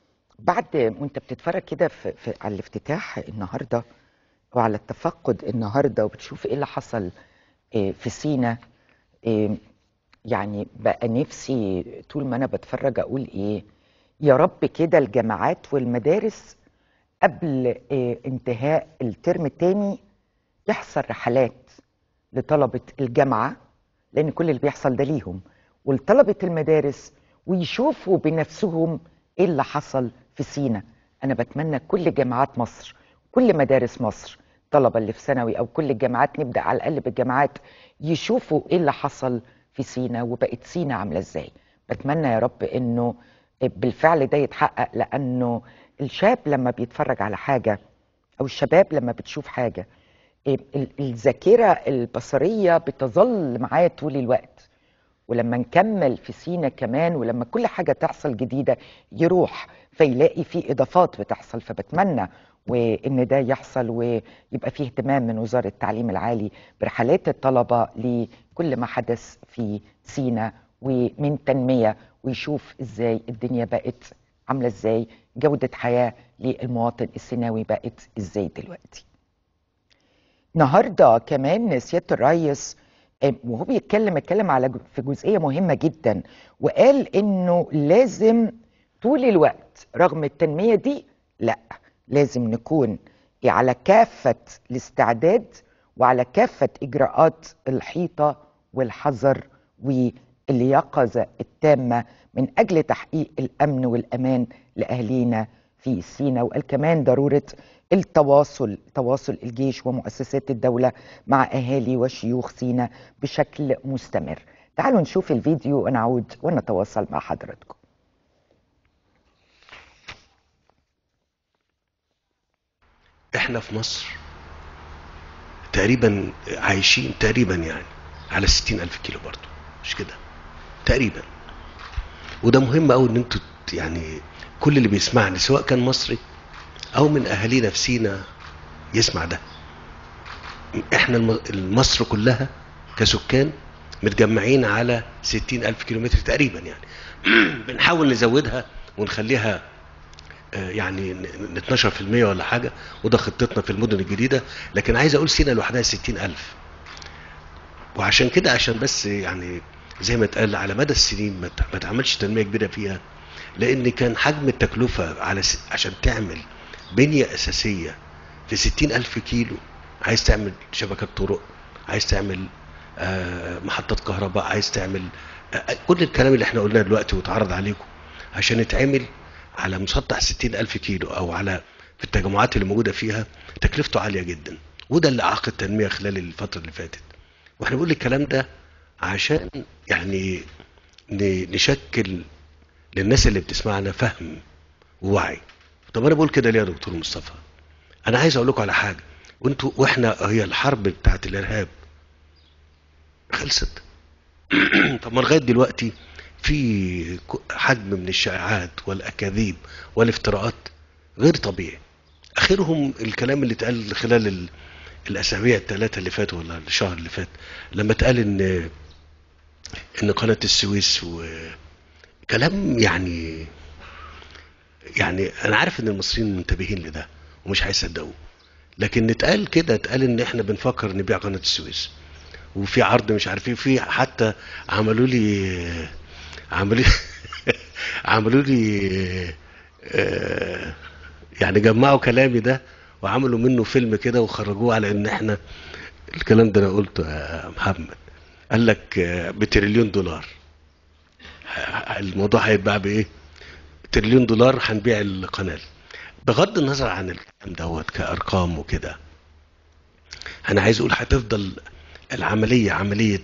Speaker 1: بعد وانت بتتفرج كده في... في... على الافتتاح النهارده وعلى التفقد النهارده وبتشوف ايه اللي حصل إيه، في سينا إيه، يعني بقى نفسي طول ما انا بتفرج اقول ايه يا رب كده الجامعات والمدارس قبل إيه، انتهاء الترم الثاني يحصل رحلات لطلبة الجامعة لأن كل اللي بيحصل ده ليهم ولطلبة المدارس ويشوفوا بنفسهم إيه اللي حصل في سينا أنا بتمنى كل جامعات مصر كل مدارس مصر الطلبة اللي في ثانوي أو كل الجامعات نبدأ على الأقل بالجامعات يشوفوا إيه اللي حصل في سينا وبقت سينا عاملة إزاي بتمنى يا رب إنه بالفعل ده يتحقق لأنه الشاب لما بيتفرج على حاجة أو الشباب لما بتشوف حاجة ال- الذاكرة البصرية بتظل معاه طول الوقت ولما نكمل في سينا كمان ولما كل حاجة تحصل جديدة يروح فيلاقي في إضافات بتحصل فبتمنى وإن ده يحصل ويبقى فيه اهتمام من وزارة التعليم العالي برحلات الطلبة لكل ما حدث في سينا ومن تنمية ويشوف إزاي الدنيا بقت عاملة إزاي جودة حياة للمواطن السيناوي بقت إزاي دلوقتي النهارده كمان سياده الرئيس آه، وهو بيتكلم اتكلم على جو- في جزئيه مهمه جدا وقال انه لازم طول الوقت رغم التنميه دي لا لازم نكون على كافه الاستعداد وعلى كافه اجراءات الحيطه والحذر واليقظه التامه من اجل تحقيق الامن والامان لاهالينا في سينا وقال كمان ضروره التواصل تواصل الجيش ومؤسسات الدولة مع أهالي وشيوخ سينا بشكل مستمر تعالوا نشوف الفيديو ونعود ونتواصل مع حضراتكم
Speaker 4: احنا في مصر تقريبا عايشين تقريبا يعني على ستين ألف كيلو برضو مش كده تقريبا وده مهم أوي إن انتوا ت- يعني كل اللي بيسمعني سواء كان مصري أو من أهالينا في سينا يسمع ده احنا الم- مصر كلها كسكان متجمعين على ستين ألف كيلومتر تقريبا يعني بنحاول نزودها ونخليها آه، يعني ن- ن- 12% ولا حاجة وده خطتنا في المدن الجديدة لكن عايز أقول سينا لوحدها 60 ألف وعشان كده عشان بس يعني زي ما اتقال على مدى السنين ما ت- ما تعملش تنمية كبيرة فيها لأن كان حجم التكلفة على س... عشان تعمل بنية أساسية في 60 ألف كيلو عايز تعمل شبكات طرق عايز تعمل آه، محطات كهرباء عايز تعمل آه، كل الكلام اللي احنا قلناه دلوقتي واتعرض عليكم عشان يتعمل على مسطح 60 ألف كيلو أو على في التجمعات اللي موجودة فيها تكلفته عالية جدا وده اللي أعاق التنمية خلال الفترة اللي فاتت واحنا بنقول الكلام ده عشان يعني ن- نشكل للناس اللي بتسمعنا فهم ووعي طب انا بقول كده ليه يا دكتور مصطفى انا عايز اقول لكم على حاجه وانتوا واحنا هي الحرب بتاعت الارهاب خلصت طب ما لغايه دلوقتي في ك- حجم من الشائعات والاكاذيب والافتراءات غير طبيعي اخرهم الكلام اللي اتقال خلال ال- الاسابيع الثلاثه اللي فاتوا ولا الشهر اللي فات لما اتقال ان ان قناه السويس وكلام يعني يعني انا عارف ان المصريين منتبهين لده ومش هيصدقوه لكن اتقال كده اتقال ان احنا بنفكر نبيع قناه السويس وفي عرض مش عارف ايه في حتى عملوا لي عملوا لي عملوا لي آه، يعني جمعوا كلامي ده وعملوا منه فيلم كده وخرجوه على ان احنا الكلام ده انا قلته يا محمد قال لك آه، بتريليون دولار ه- الموضوع هيتباع بايه تريليون دولار هنبيع القناه بغض النظر عن الكلام دوت كارقام وكده انا عايز اقول هتفضل العمليه عمليه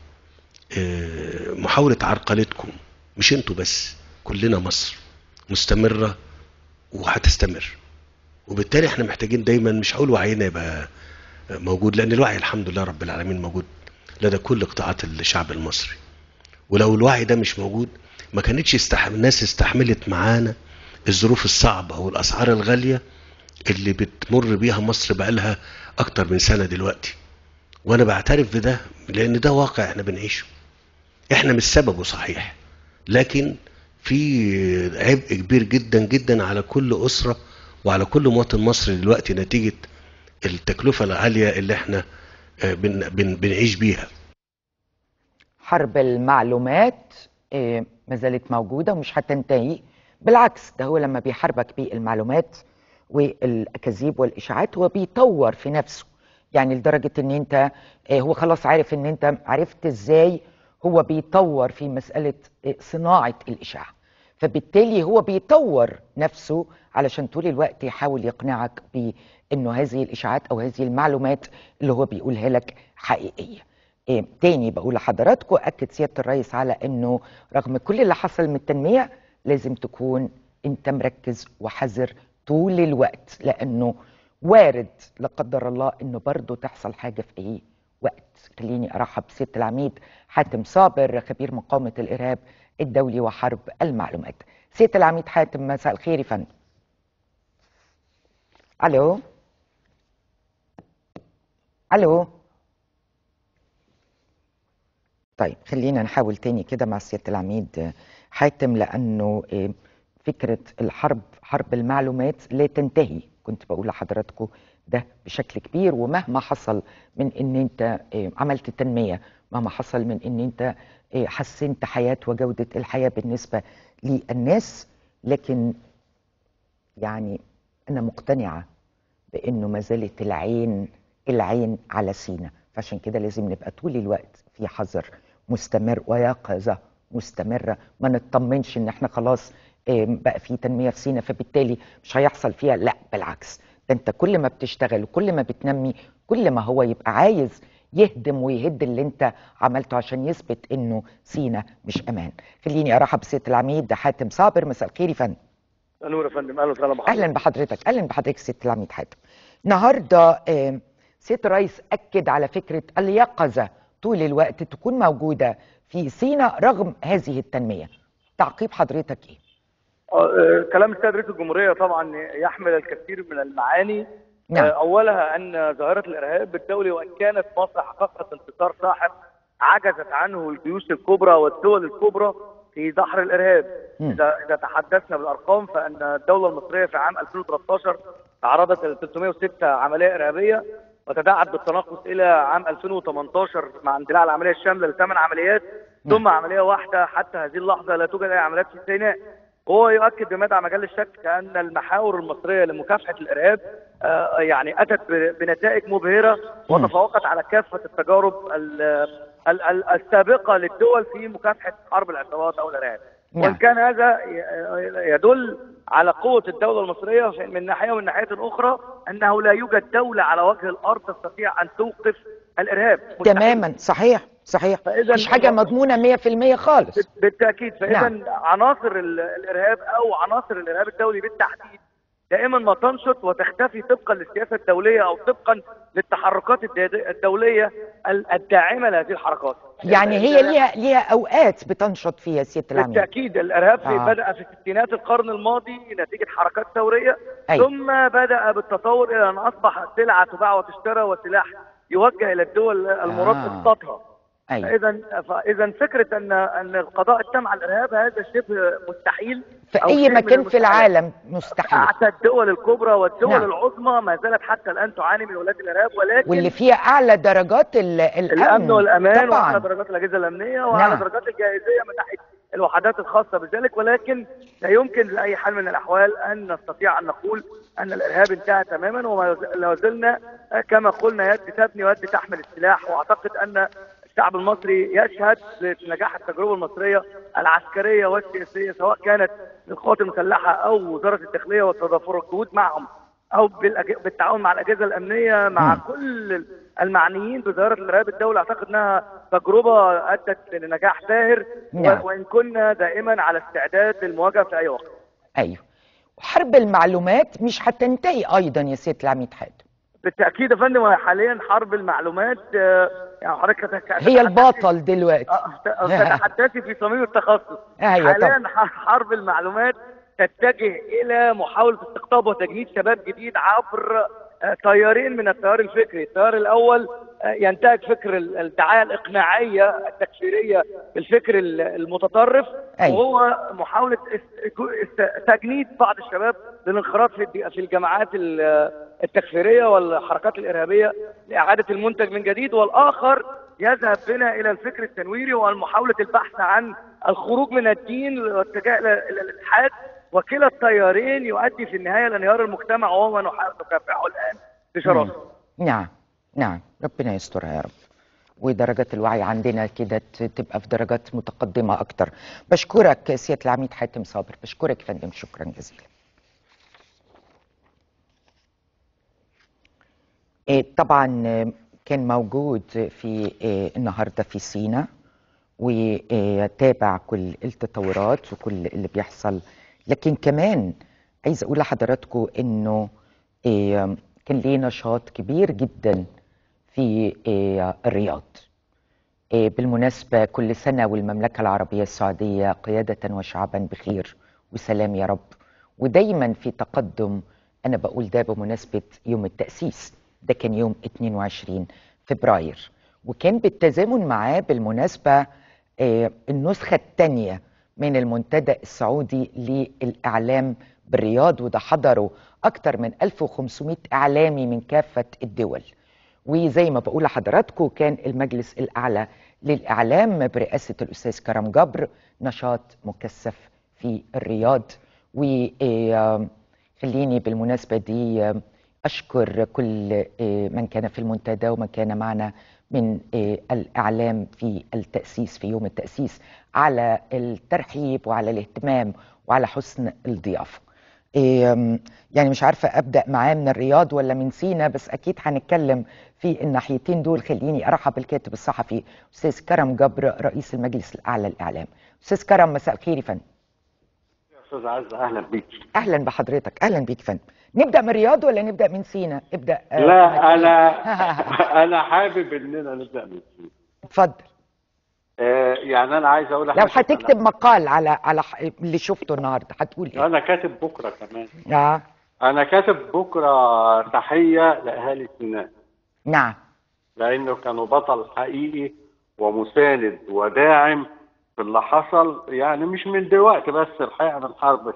Speaker 4: آه، محاوله عرقلتكم مش انتوا بس كلنا مصر مستمره وهتستمر وبالتالي احنا محتاجين دايما مش هقول وعينا يبقى موجود لان الوعي الحمد لله رب العالمين موجود لدى كل قطاعات الشعب المصري ولو الوعي ده مش موجود ما كانتش استحم... الناس استحملت معانا الظروف الصعبة والأسعار الغالية اللي بتمر بيها مصر بقالها أكتر من سنة دلوقتي وأنا بعترف بده لأن ده واقع احنا بنعيشه احنا مش سببه صحيح لكن في عبء كبير جدا جدا على كل أسرة وعلى كل مواطن مصري دلوقتي نتيجة التكلفة العالية اللي احنا آه، بن... بن... بنعيش بيها
Speaker 1: حرب المعلومات آه، ما زالت موجودة ومش هتنتهي بالعكس ده هو لما بيحاربك بالمعلومات والأكاذيب والإشاعات هو بيطور في نفسه يعني لدرجة ان انت آه، هو خلاص عارف ان انت عرفت ازاي هو بيطور في مسألة آه، صناعة الإشاعة فبالتالي هو بيطور نفسه علشان طول الوقت يحاول يقنعك بانه هذه الاشاعات او هذه المعلومات اللي هو بيقولها لك حقيقيه. إيه تاني بقول لحضراتكم اكد سياده الرئيس على انه رغم كل اللي حصل من التنميه لازم تكون انت مركز وحذر طول الوقت لانه وارد لا قدر الله انه برضه تحصل حاجه في ايه وقت خليني ارحب بسياده العميد حاتم صابر خبير مقاومه الارهاب الدولي وحرب المعلومات سياده العميد حاتم مساء الخير يا فندم الو الو طيب خلينا نحاول تاني كده مع سياده العميد حاتم لانه آه، فكره الحرب حرب المعلومات لا تنتهي كنت بقول لحضراتكم ده بشكل كبير ومهما حصل من ان انت آه، عملت تنميه مهما حصل من ان انت آه، حسنت حياه وجوده الحياه بالنسبه للناس لكن يعني انا مقتنعه بانه ما زالت العين العين على سينا فعشان كده لازم نبقى طول الوقت في حذر مستمر ويقظه مستمره ما نطمنش ان احنا خلاص آم، بقى في تنميه في سينا فبالتالي مش هيحصل فيها لا بالعكس ده انت كل ما بتشتغل وكل ما بتنمي كل ما هو يبقى عايز يهدم ويهد اللي انت عملته عشان يثبت انه سينا مش امان خليني ارحب بسياده العميد حاتم صابر مساء الخير يا فندم
Speaker 2: نور يا فندم اهلا وسهلا بحضرتك
Speaker 1: اهلا بحضرتك اهلا بحضرتك سياده العميد حاتم النهارده آم، سياده الرئيس اكد على فكره اليقظه طول الوقت تكون موجوده في سينا رغم هذه التنميه تعقيب حضرتك ايه
Speaker 5: آه، كلام السيد رئيس الجمهورية طبعا يحمل الكثير من المعاني
Speaker 1: نعم.
Speaker 5: آه، أولها أن ظاهرة الإرهاب الدولي وإن كانت مصر حققت انتصار ساحق عجزت عنه الجيوش الكبرى والدول الكبرى في دحر الإرهاب
Speaker 1: مم.
Speaker 5: إذا إذا تحدثنا بالأرقام فأن الدولة المصرية في عام 2013 تعرضت إلى 306 عملية إرهابية وتداعت بالتناقص إلى عام 2018 مع اندلاع العملية الشاملة لثمان عمليات ثم عملية واحدة حتى هذه اللحظة لا توجد أي عمليات في سيناء هو يؤكد بمدى مجال الشك ان المحاور المصريه لمكافحه الارهاب آه، يعني اتت ب- بنتائج مبهره وتفوقت على كافه التجارب ال- ال- ال- السابقه للدول في مكافحه حرب العصابات او الارهاب.
Speaker 1: نعم.
Speaker 5: وان كان هذا ي- يدل على قوه الدوله المصريه من ناحيه ومن ناحيه اخرى انه لا يوجد دوله على وجه الارض تستطيع ان توقف الارهاب. مستحيل.
Speaker 1: تماما صحيح صحيح
Speaker 5: فإذا-
Speaker 1: مش حاجه مضمونه 100% خالص
Speaker 5: بالتاكيد فاذا
Speaker 1: نعم.
Speaker 5: عناصر ال- الارهاب او عناصر الارهاب الدولي بالتحديد دائما ما تنشط وتختفي طبقا للسياسه الدوليه او طبقا للتحركات الد- الدوليه ال- الداعمه لهذه الحركات
Speaker 1: يعني هي ليها ليها اوقات بتنشط فيها سياده العميد
Speaker 5: بالتاكيد الارهاب في
Speaker 1: آه.
Speaker 5: بدا في ستينات القرن الماضي نتيجه حركات ثوريه
Speaker 1: أيوة.
Speaker 5: ثم بدا بالتطور الى ان اصبح سلعه تباع وتشترى وسلاح يوجه الى الدول المراد
Speaker 1: آه.
Speaker 5: اسقاطها
Speaker 1: ايوه
Speaker 5: اذا فاذا فكره ان ان القضاء التام على الارهاب هذا شبه مستحيل
Speaker 1: في
Speaker 5: أو
Speaker 1: اي
Speaker 5: شيء من
Speaker 1: مكان في
Speaker 5: المستحيل.
Speaker 1: العالم مستحيل
Speaker 5: حتى الدول الكبرى والدول
Speaker 1: نعم.
Speaker 5: العظمى ما زالت حتى الان تعاني من ولاة الارهاب ولكن
Speaker 1: واللي فيها اعلى درجات ال- الامن
Speaker 5: الامن والامان
Speaker 1: طبعا
Speaker 5: واعلى درجات الاجهزه الامنيه واعلى
Speaker 1: نعم.
Speaker 5: درجات الجاهزيه من ناحيه الوحدات الخاصه بذلك ولكن لا يمكن لاي حال من الاحوال ان نستطيع ان نقول ان الارهاب انتهى تماما ولا زلنا كما قلنا يد تبني ويد تحمل السلاح واعتقد ان الشعب المصري يشهد بنجاح التجربه المصريه العسكريه والسياسيه سواء كانت للقوات المسلحه او وزاره الداخليه والتضافر الجهود معهم او بالأج- بالتعاون مع الاجهزه الامنيه مع
Speaker 1: مم.
Speaker 5: كل المعنيين بظاهره الارهاب الدولي اعتقد انها تجربه ادت لنجاح باهر
Speaker 1: نعم.
Speaker 5: و- وان كنا دائما على استعداد للمواجهه في اي وقت.
Speaker 1: ايوه وحرب المعلومات مش هتنتهي ايضا يا سياده العميد حاتم
Speaker 5: بالتاكيد يا فندم هي حاليا حرب المعلومات آه، يعني حضرتك تتك-
Speaker 1: هي البطل دلوقتي
Speaker 5: آه، ت- تتحدثي في صميم التخصص
Speaker 1: ايوه طبعا
Speaker 5: حاليا ح- حرب المعلومات تتجه الى محاوله استقطاب وتجنيد شباب جديد عبر آه، تيارين من التيار الفكري، التيار الاول آه، ينتهج فكر ال- الدعايه الاقناعيه التكفيريه بالفكر ال- المتطرف
Speaker 1: أيوة.
Speaker 5: وهو محاوله است- است- تجنيد بعض الشباب للانخراط في الد- في الجماعات ال- التكفيريه والحركات الارهابيه لاعاده المنتج من جديد والاخر يذهب بنا الى الفكر التنويري ومحاوله البحث عن الخروج من الدين والاتجاه الى إلى الالحاد وكلا التيارين يؤدي في النهايه لانهيار المجتمع وهو ما نحاول نكافحه الان بشراسه.
Speaker 1: نعم نعم ربنا يسترها يا رب ودرجات الوعي عندنا كده ت- تبقى في درجات متقدمة أكتر بشكرك سيادة العميد حاتم صابر بشكرك يا فندم شكرا جزيلا إيه، طبعا آه، كان موجود في آه، النهارده في سينا وتابع كل التطورات وكل اللي بيحصل لكن كمان عايز اقول لحضراتكم انه آه، كان ليه نشاط كبير جدا في آه، الرياض آه، بالمناسبة كل سنة والمملكة العربية السعودية قيادة وشعبا بخير وسلام يا رب ودايما في تقدم أنا بقول ده بمناسبة يوم التأسيس ده كان يوم 22 فبراير وكان بالتزامن معاه بالمناسبة آه، النسخة الثانية من المنتدى السعودي للإعلام بالرياض وده حضروا أكثر من 1500 إعلامي من كافة الدول وزي ما بقول لحضراتكم كان المجلس الأعلى للإعلام برئاسة الأستاذ كرم جبر نشاط مكثف في الرياض وخليني بالمناسبة دي آه، أشكر كل آه، من كان في المنتدى ومن كان معنا من آه، الإعلام في التأسيس في يوم التأسيس على الترحيب وعلى الاهتمام وعلى حسن الضيافة إيه، يعني مش عارفة أبدأ معاه من الرياض ولا من سينا بس أكيد هنتكلم في الناحيتين دول خليني أرحب بالكاتب الصحفي أستاذ كرم جبر رئيس المجلس الأعلى للإعلام أستاذ كرم مساء الخير يا فندم
Speaker 6: يا استاذ عز اهلا بيك
Speaker 1: أهلا بحضرتك أهلا بيك يا فندم نبدأ من الرياض ولا نبدأ من سينا ابدأ آه،
Speaker 6: لا انا
Speaker 1: اتفضل
Speaker 6: انا حابب اننا نبدا من فيه
Speaker 1: اتفضل
Speaker 6: آه يعني انا عايز اقول
Speaker 1: لو
Speaker 6: لحضرتك
Speaker 1: هتكتب مقال على على ح- اللي شفته النهارده هتقول
Speaker 6: انا,
Speaker 1: ايه؟
Speaker 6: أنا كاتب بكره كمان
Speaker 1: اه
Speaker 6: انا كاتب بكره تحيه لاهالي سيناء
Speaker 1: نعم
Speaker 6: لانه كانوا بطل حقيقي ومساند وداعم في اللي حصل يعني مش من دلوقتي بس الحقيقه من حرب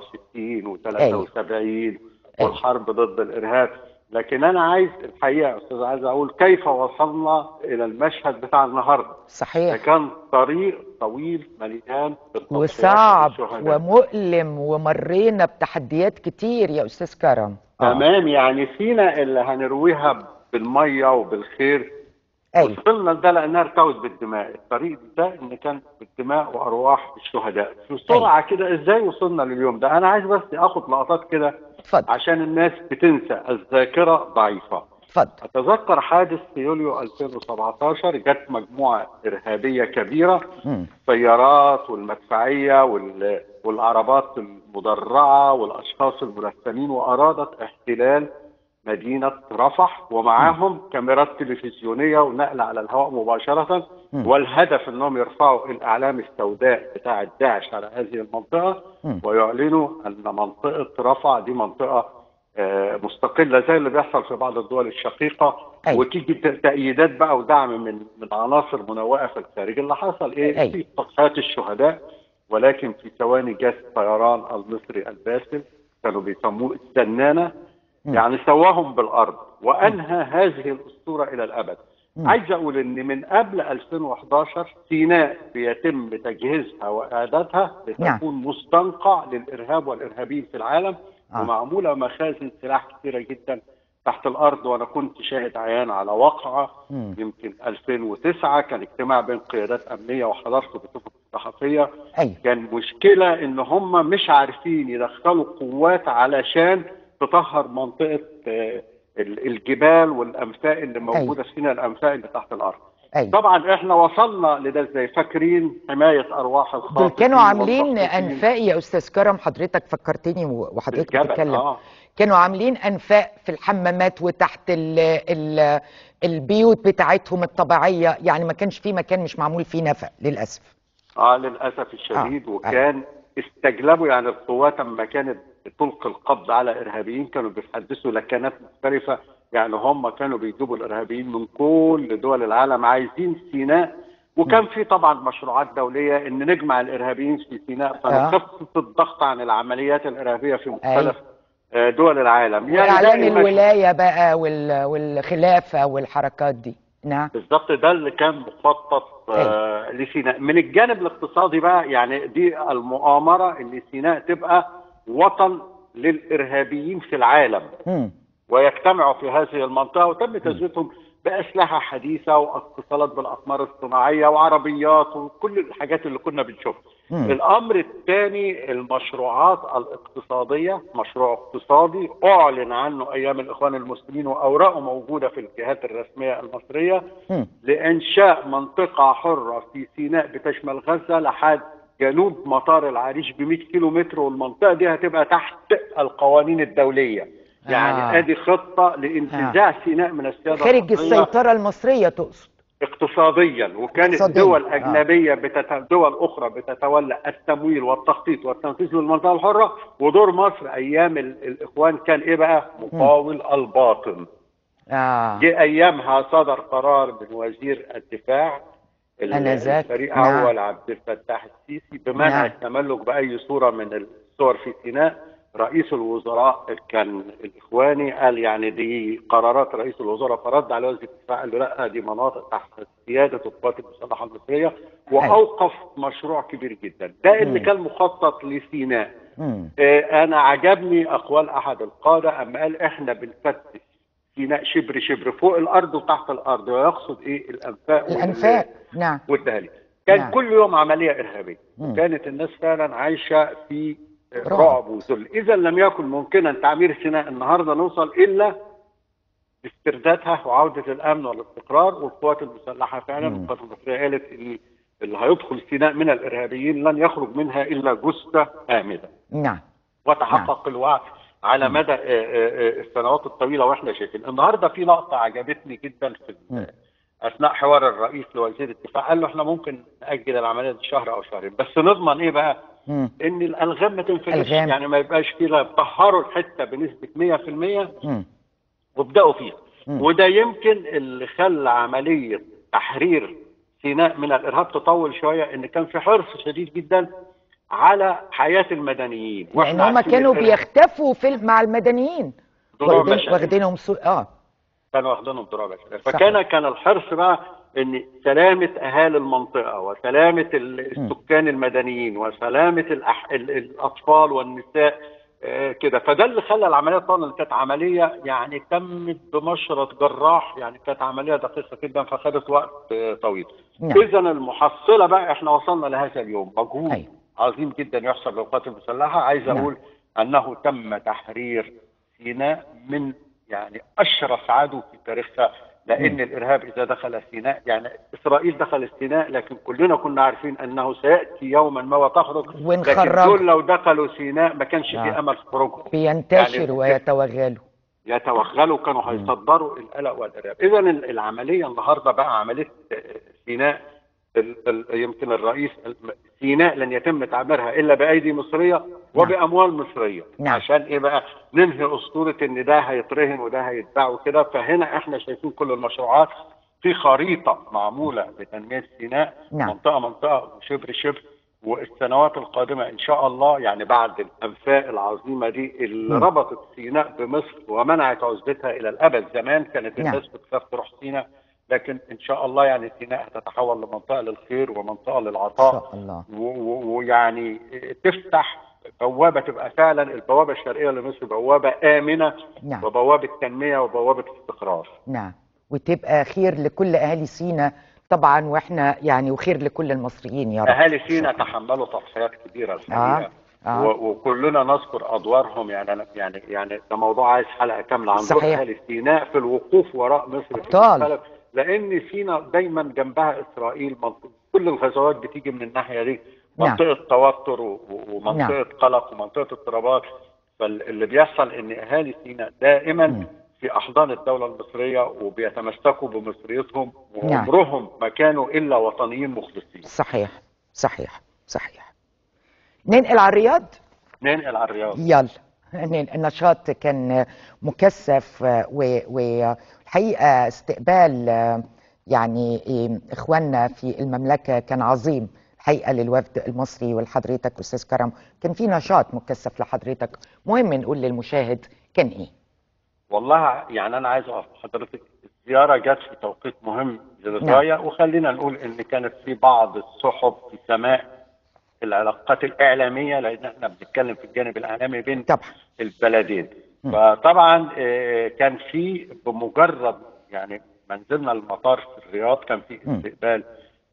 Speaker 6: 67 و73 والحرب ضد الارهاب لكن انا عايز الحقيقه يا استاذ عايز اقول كيف وصلنا الى المشهد بتاع النهارده ده
Speaker 1: صحيح
Speaker 6: كان طريق طويل مليان بالتضحيات
Speaker 1: وصعب
Speaker 6: والشهداء.
Speaker 1: ومؤلم ومرينا بتحديات كتير يا استاذ كرم آه.
Speaker 6: تمام يعني سينا اللي هنرويها بالميه وبالخير
Speaker 1: ايوه
Speaker 6: وصلنا لده لانها ارتوت بالدماء الطريق ده ان كان بالدماء وارواح الشهداء بسرعه كده ازاي وصلنا لليوم ده انا عايز بس اخد لقطات كده
Speaker 1: اتفضل
Speaker 6: عشان الناس بتنسى الذاكره ضعيفه
Speaker 1: اتفضل
Speaker 6: اتذكر حادث في يوليو 2017 جت مجموعه ارهابيه كبيره
Speaker 1: مم.
Speaker 6: السيارات والمدفعيه وال... والعربات المدرعه والاشخاص الملثمين وارادت احتلال مدينه رفح ومعاهم كاميرات تلفزيونيه ونقل على الهواء مباشره
Speaker 1: مم.
Speaker 6: والهدف انهم يرفعوا الاعلام السوداء بتاع الداعش على هذه المنطقه
Speaker 1: مم.
Speaker 6: ويعلنوا ان منطقه رفح دي منطقه آه، مستقله زي اللي بيحصل في بعض الدول الشقيقه
Speaker 1: أيوة.
Speaker 6: وتيجي ت- تأييدات بقى ودعم من من عناصر منوئه في الخارج اللي حصل ايه؟
Speaker 1: أيوة.
Speaker 6: في تضحيات الشهداء ولكن في ثواني جاء الطيران المصري الباسل كانوا بيسموه السنانه يعني سواهم بالارض وانهى هذه الاسطوره الى الابد. عايز اقول ان من قبل 2011 سيناء بيتم تجهيزها واعدادها
Speaker 1: نعم.
Speaker 6: لتكون مستنقع للارهاب والارهابيين في العالم
Speaker 1: آه.
Speaker 6: ومعموله مخازن سلاح كثيره جدا تحت الارض وانا كنت شاهد عيان على واقعه
Speaker 1: مم.
Speaker 6: يمكن 2009 كان اجتماع بين قيادات امنيه وحضرته بصفه صحفيه
Speaker 1: ايوه
Speaker 6: كان مشكله ان هم مش عارفين يدخلوا قوات علشان تطهر منطقه آه، ال- الجبال والانفاق اللي موجوده في سيناء الانفاق اللي تحت الارض.
Speaker 1: ايوه
Speaker 6: طبعا احنا وصلنا لده ازاي فاكرين حمايه ارواح
Speaker 1: دول
Speaker 6: الخاطئين
Speaker 1: كانوا عاملين
Speaker 6: والمخطئين
Speaker 1: انفاق يا استاذ كرم حضرتك فكرتني و- وحضرتك
Speaker 6: بالجبل،
Speaker 1: بتتكلم
Speaker 6: آه.
Speaker 1: كانوا عاملين انفاق في الحمامات وتحت ال ال البيوت بتاعتهم الطبيعيه يعني ما كانش في مكان مش معمول فيه نفق للاسف
Speaker 6: اه للاسف الشديد
Speaker 1: آه،
Speaker 6: وكان استجلبوا يعني القوات لما كانت تلقي القبض على ارهابيين كانوا بيحدثوا لكنات مختلفه يعني هم كانوا بيجيبوا الارهابيين من كل دول العالم عايزين سيناء وكان في طبعا مشروعات دوليه ان نجمع الارهابيين في سيناء فنخفف الضغط عن العمليات الارهابيه في مختلف آه، دول العالم ده
Speaker 1: واعلان
Speaker 6: المشهد.
Speaker 1: الولايه بقى وال- والخلافه والحركات دي نعم
Speaker 6: بالظبط ده اللي كان مخطط آه لسيناء من الجانب الاقتصادي بقى يعني دي المؤامرة ان سيناء تبقى وطن للإرهابيين في العالم
Speaker 1: مم.
Speaker 6: ويجتمعوا في هذه المنطقة وتم تزويدهم بأسلحة حديثة واتصالات بالأقمار الصناعية وعربيات وكل الحاجات اللي كنا بنشوفها
Speaker 1: مم.
Speaker 6: الأمر الثاني المشروعات الاقتصادية مشروع اقتصادي أعلن عنه أيام الإخوان المسلمين وأوراقه موجودة في الجهات الرسمية المصرية
Speaker 1: مم.
Speaker 6: لإنشاء منطقة حرة في سيناء بتشمل غزة لحد جنوب مطار العريش ب 100 كيلو متر والمنطقة دي هتبقى تحت القوانين الدولية يعني
Speaker 1: آه.
Speaker 6: ادي خطة لانتزاع سيناء من السيادة
Speaker 1: خارج
Speaker 6: المصرية
Speaker 1: السيطره المصريه تقصد
Speaker 6: اقتصاديا وكانت
Speaker 1: اقتصادياً.
Speaker 6: دول
Speaker 1: آه.
Speaker 6: اجنبيه بتت... دول اخرى بتتولى التمويل والتخطيط والتنفيذ للمنطقه الحره ودور مصر ايام ال... الاخوان كان ايه بقى؟ مقاول الباطن.
Speaker 1: اه
Speaker 6: جه ايامها صدر قرار من وزير الدفاع ال-
Speaker 1: آنذاك.
Speaker 6: الفريق
Speaker 1: نعم.
Speaker 6: اول عبد الفتاح السيسي بمنع
Speaker 1: نعم.
Speaker 6: التملك باي صوره من الصور في سيناء رئيس الوزراء كان الاخواني قال يعني دي قرارات رئيس الوزراء فرد على وزير الدفاع قال له لا دي مناطق تحت سياده القوات المسلحه المصريه واوقف مشروع كبير جدا ده اللي
Speaker 1: مم.
Speaker 6: كان مخطط لسيناء
Speaker 1: مم.
Speaker 6: آه، انا عجبني اقوال احد القاده اما قال احنا بنفتش سيناء شبر شبر فوق الارض وتحت الارض ويقصد ايه الانفاق وال-
Speaker 1: الانفاق نعم
Speaker 6: والدهالي كان
Speaker 1: نعم.
Speaker 6: كل يوم عمليه ارهابيه
Speaker 1: مم.
Speaker 6: كانت الناس فعلا عايشه في
Speaker 1: رعب.
Speaker 6: رعب وذل اذا لم يكن ممكنا تعمير سيناء النهارده نوصل الا باستردادها وعوده الامن والاستقرار والقوات المسلحه فعلا
Speaker 1: مم.
Speaker 6: القوات المصريه قالت ان اللي هيدخل سيناء من الارهابيين لن يخرج منها الا جثه هامده
Speaker 1: نعم
Speaker 6: وتحقق الوعد على مدى آه، آه، آه، السنوات الطويله واحنا شايفين النهارده في لقطه عجبتني جدا في
Speaker 1: مم.
Speaker 6: اثناء حوار الرئيس لوزير الدفاع قال له احنا ممكن ناجل العمليه دي شهر او شهرين بس نضمن ايه بقى؟
Speaker 1: مم.
Speaker 6: ان الالغام ما تنفجرش
Speaker 1: ألغام.
Speaker 6: يعني ما يبقاش فيه لا طهروا الحته بنسبه 100%
Speaker 1: مم.
Speaker 6: وابداوا فيها
Speaker 1: مم.
Speaker 6: وده يمكن اللي خلى عمليه تحرير سيناء من الارهاب تطول شويه ان كان في حرص شديد جدا على حياه المدنيين
Speaker 1: لان
Speaker 6: وإحنا
Speaker 1: هم
Speaker 6: عارفين
Speaker 1: كانوا
Speaker 6: الإرهاب
Speaker 1: بيختفوا في مع المدنيين
Speaker 6: ضرورة
Speaker 1: واخدين
Speaker 6: بشرية.
Speaker 1: واخدينهم سو... اه
Speaker 6: كانوا واخدينهم ضرابه
Speaker 1: صح.
Speaker 6: فكان كان الحرص بقى ان سلامه اهالي المنطقه وسلامه ال- السكان المدنيين وسلامه الأح... ال- الاطفال والنساء آه، كده فده اللي خلى العمليه طبعا اللي كانت عمليه يعني تمت بمشرط جراح يعني كانت عمليه دقيقه جدا فخدت وقت آه، طويل
Speaker 1: نعم.
Speaker 6: اذا المحصله بقى احنا وصلنا لهذا اليوم مجهود
Speaker 1: أيوة.
Speaker 6: عظيم جدا يحسب للقوات المسلحه عايز
Speaker 1: نعم.
Speaker 6: اقول انه تم تحرير سيناء من يعني اشرس عدو في تاريخها لان الارهاب اذا دخل سيناء يعني اسرائيل دخلت سيناء لكن كلنا كنا عارفين انه سياتي يوما ما وتخرج لكن
Speaker 1: ونخرجه.
Speaker 6: دول لو دخلوا سيناء ما كانش
Speaker 1: آه.
Speaker 6: في امل في خروجهم
Speaker 1: بينتشر
Speaker 6: يعني-
Speaker 1: ويتوغلوا
Speaker 6: يتوغلوا كانوا هيصدروا القلق والارهاب اذا العمليه النهارده بقى عمليه سيناء ال ال يمكن الرئيس الم- سيناء لن يتم تعميرها الا بايدي مصريه وباموال مصريه
Speaker 1: نعم.
Speaker 6: عشان ايه بقى ننهي اسطوره ان ده هيترهن وده هيتباع وكده فهنا احنا شايفين كل المشروعات في خريطه معموله لتنميه سيناء
Speaker 1: نعم.
Speaker 6: منطقه منطقه وشبر شبر والسنوات القادمه ان شاء الله يعني بعد الانفاق العظيمه دي اللي
Speaker 1: مم.
Speaker 6: ربطت سيناء بمصر ومنعت عزلتها الى الابد زمان كانت
Speaker 1: نعم.
Speaker 6: الناس بتخاف تروح سيناء لكن ان شاء الله يعني سيناء هتتحول لمنطقه للخير ومنطقه
Speaker 1: ان
Speaker 6: للعطاء
Speaker 1: شاء الله
Speaker 6: و- و- ويعني تفتح بوابه تبقى فعلا البوابه الشرقيه لمصر بوابه امنه
Speaker 1: نعم.
Speaker 6: وبوابه تنميه وبوابه استقرار
Speaker 1: نعم وتبقى خير لكل اهالي سينا طبعا واحنا يعني وخير لكل المصريين يا رب
Speaker 6: اهالي سينا تحملوا تضحيات كبيره الحقيقه
Speaker 1: آه، آه.
Speaker 6: و- وكلنا نذكر ادوارهم يعني أنا يعني يعني ده موضوع عايز حلقه كامله عن دور
Speaker 1: صحيح.
Speaker 6: اهالي سيناء في الوقوف وراء مصر في
Speaker 1: أبطال.
Speaker 6: المختلف لان سينا دايما جنبها اسرائيل منطقة كل الغزوات بتيجي من الناحيه دي
Speaker 1: نعم.
Speaker 6: منطقه توتر و- و- ومنطقه
Speaker 1: نعم.
Speaker 6: قلق ومنطقه اضطرابات فاللي بيحصل ان اهالي سيناء دائما
Speaker 1: مم.
Speaker 6: في احضان الدوله المصريه وبيتمسكوا بمصريتهم
Speaker 1: نعم.
Speaker 6: وعمرهم ما كانوا الا وطنيين مخلصين
Speaker 1: صحيح صحيح صحيح ننقل على الرياض
Speaker 6: ننقل على الرياض
Speaker 1: يلا ننقل. النشاط كان مكثف آه، و- والحقيقه استقبال آه، يعني إيه، اخواننا في المملكه كان عظيم الحقيقه للوفد المصري ولحضرتك استاذ كرم كان في نشاط مكثف لحضرتك مهم نقول للمشاهد كان ايه
Speaker 6: والله يعني انا عايز اقف حضرتك الزياره جت في توقيت مهم للغايه وخلينا نقول ان كانت في بعض السحب في سماء العلاقات الاعلاميه لان احنا بنتكلم في الجانب الاعلامي بين
Speaker 1: طبعا
Speaker 6: البلدين
Speaker 1: مم.
Speaker 6: فطبعا آه، كان في بمجرد يعني ما نزلنا المطار في الرياض كان في
Speaker 1: مم.
Speaker 6: استقبال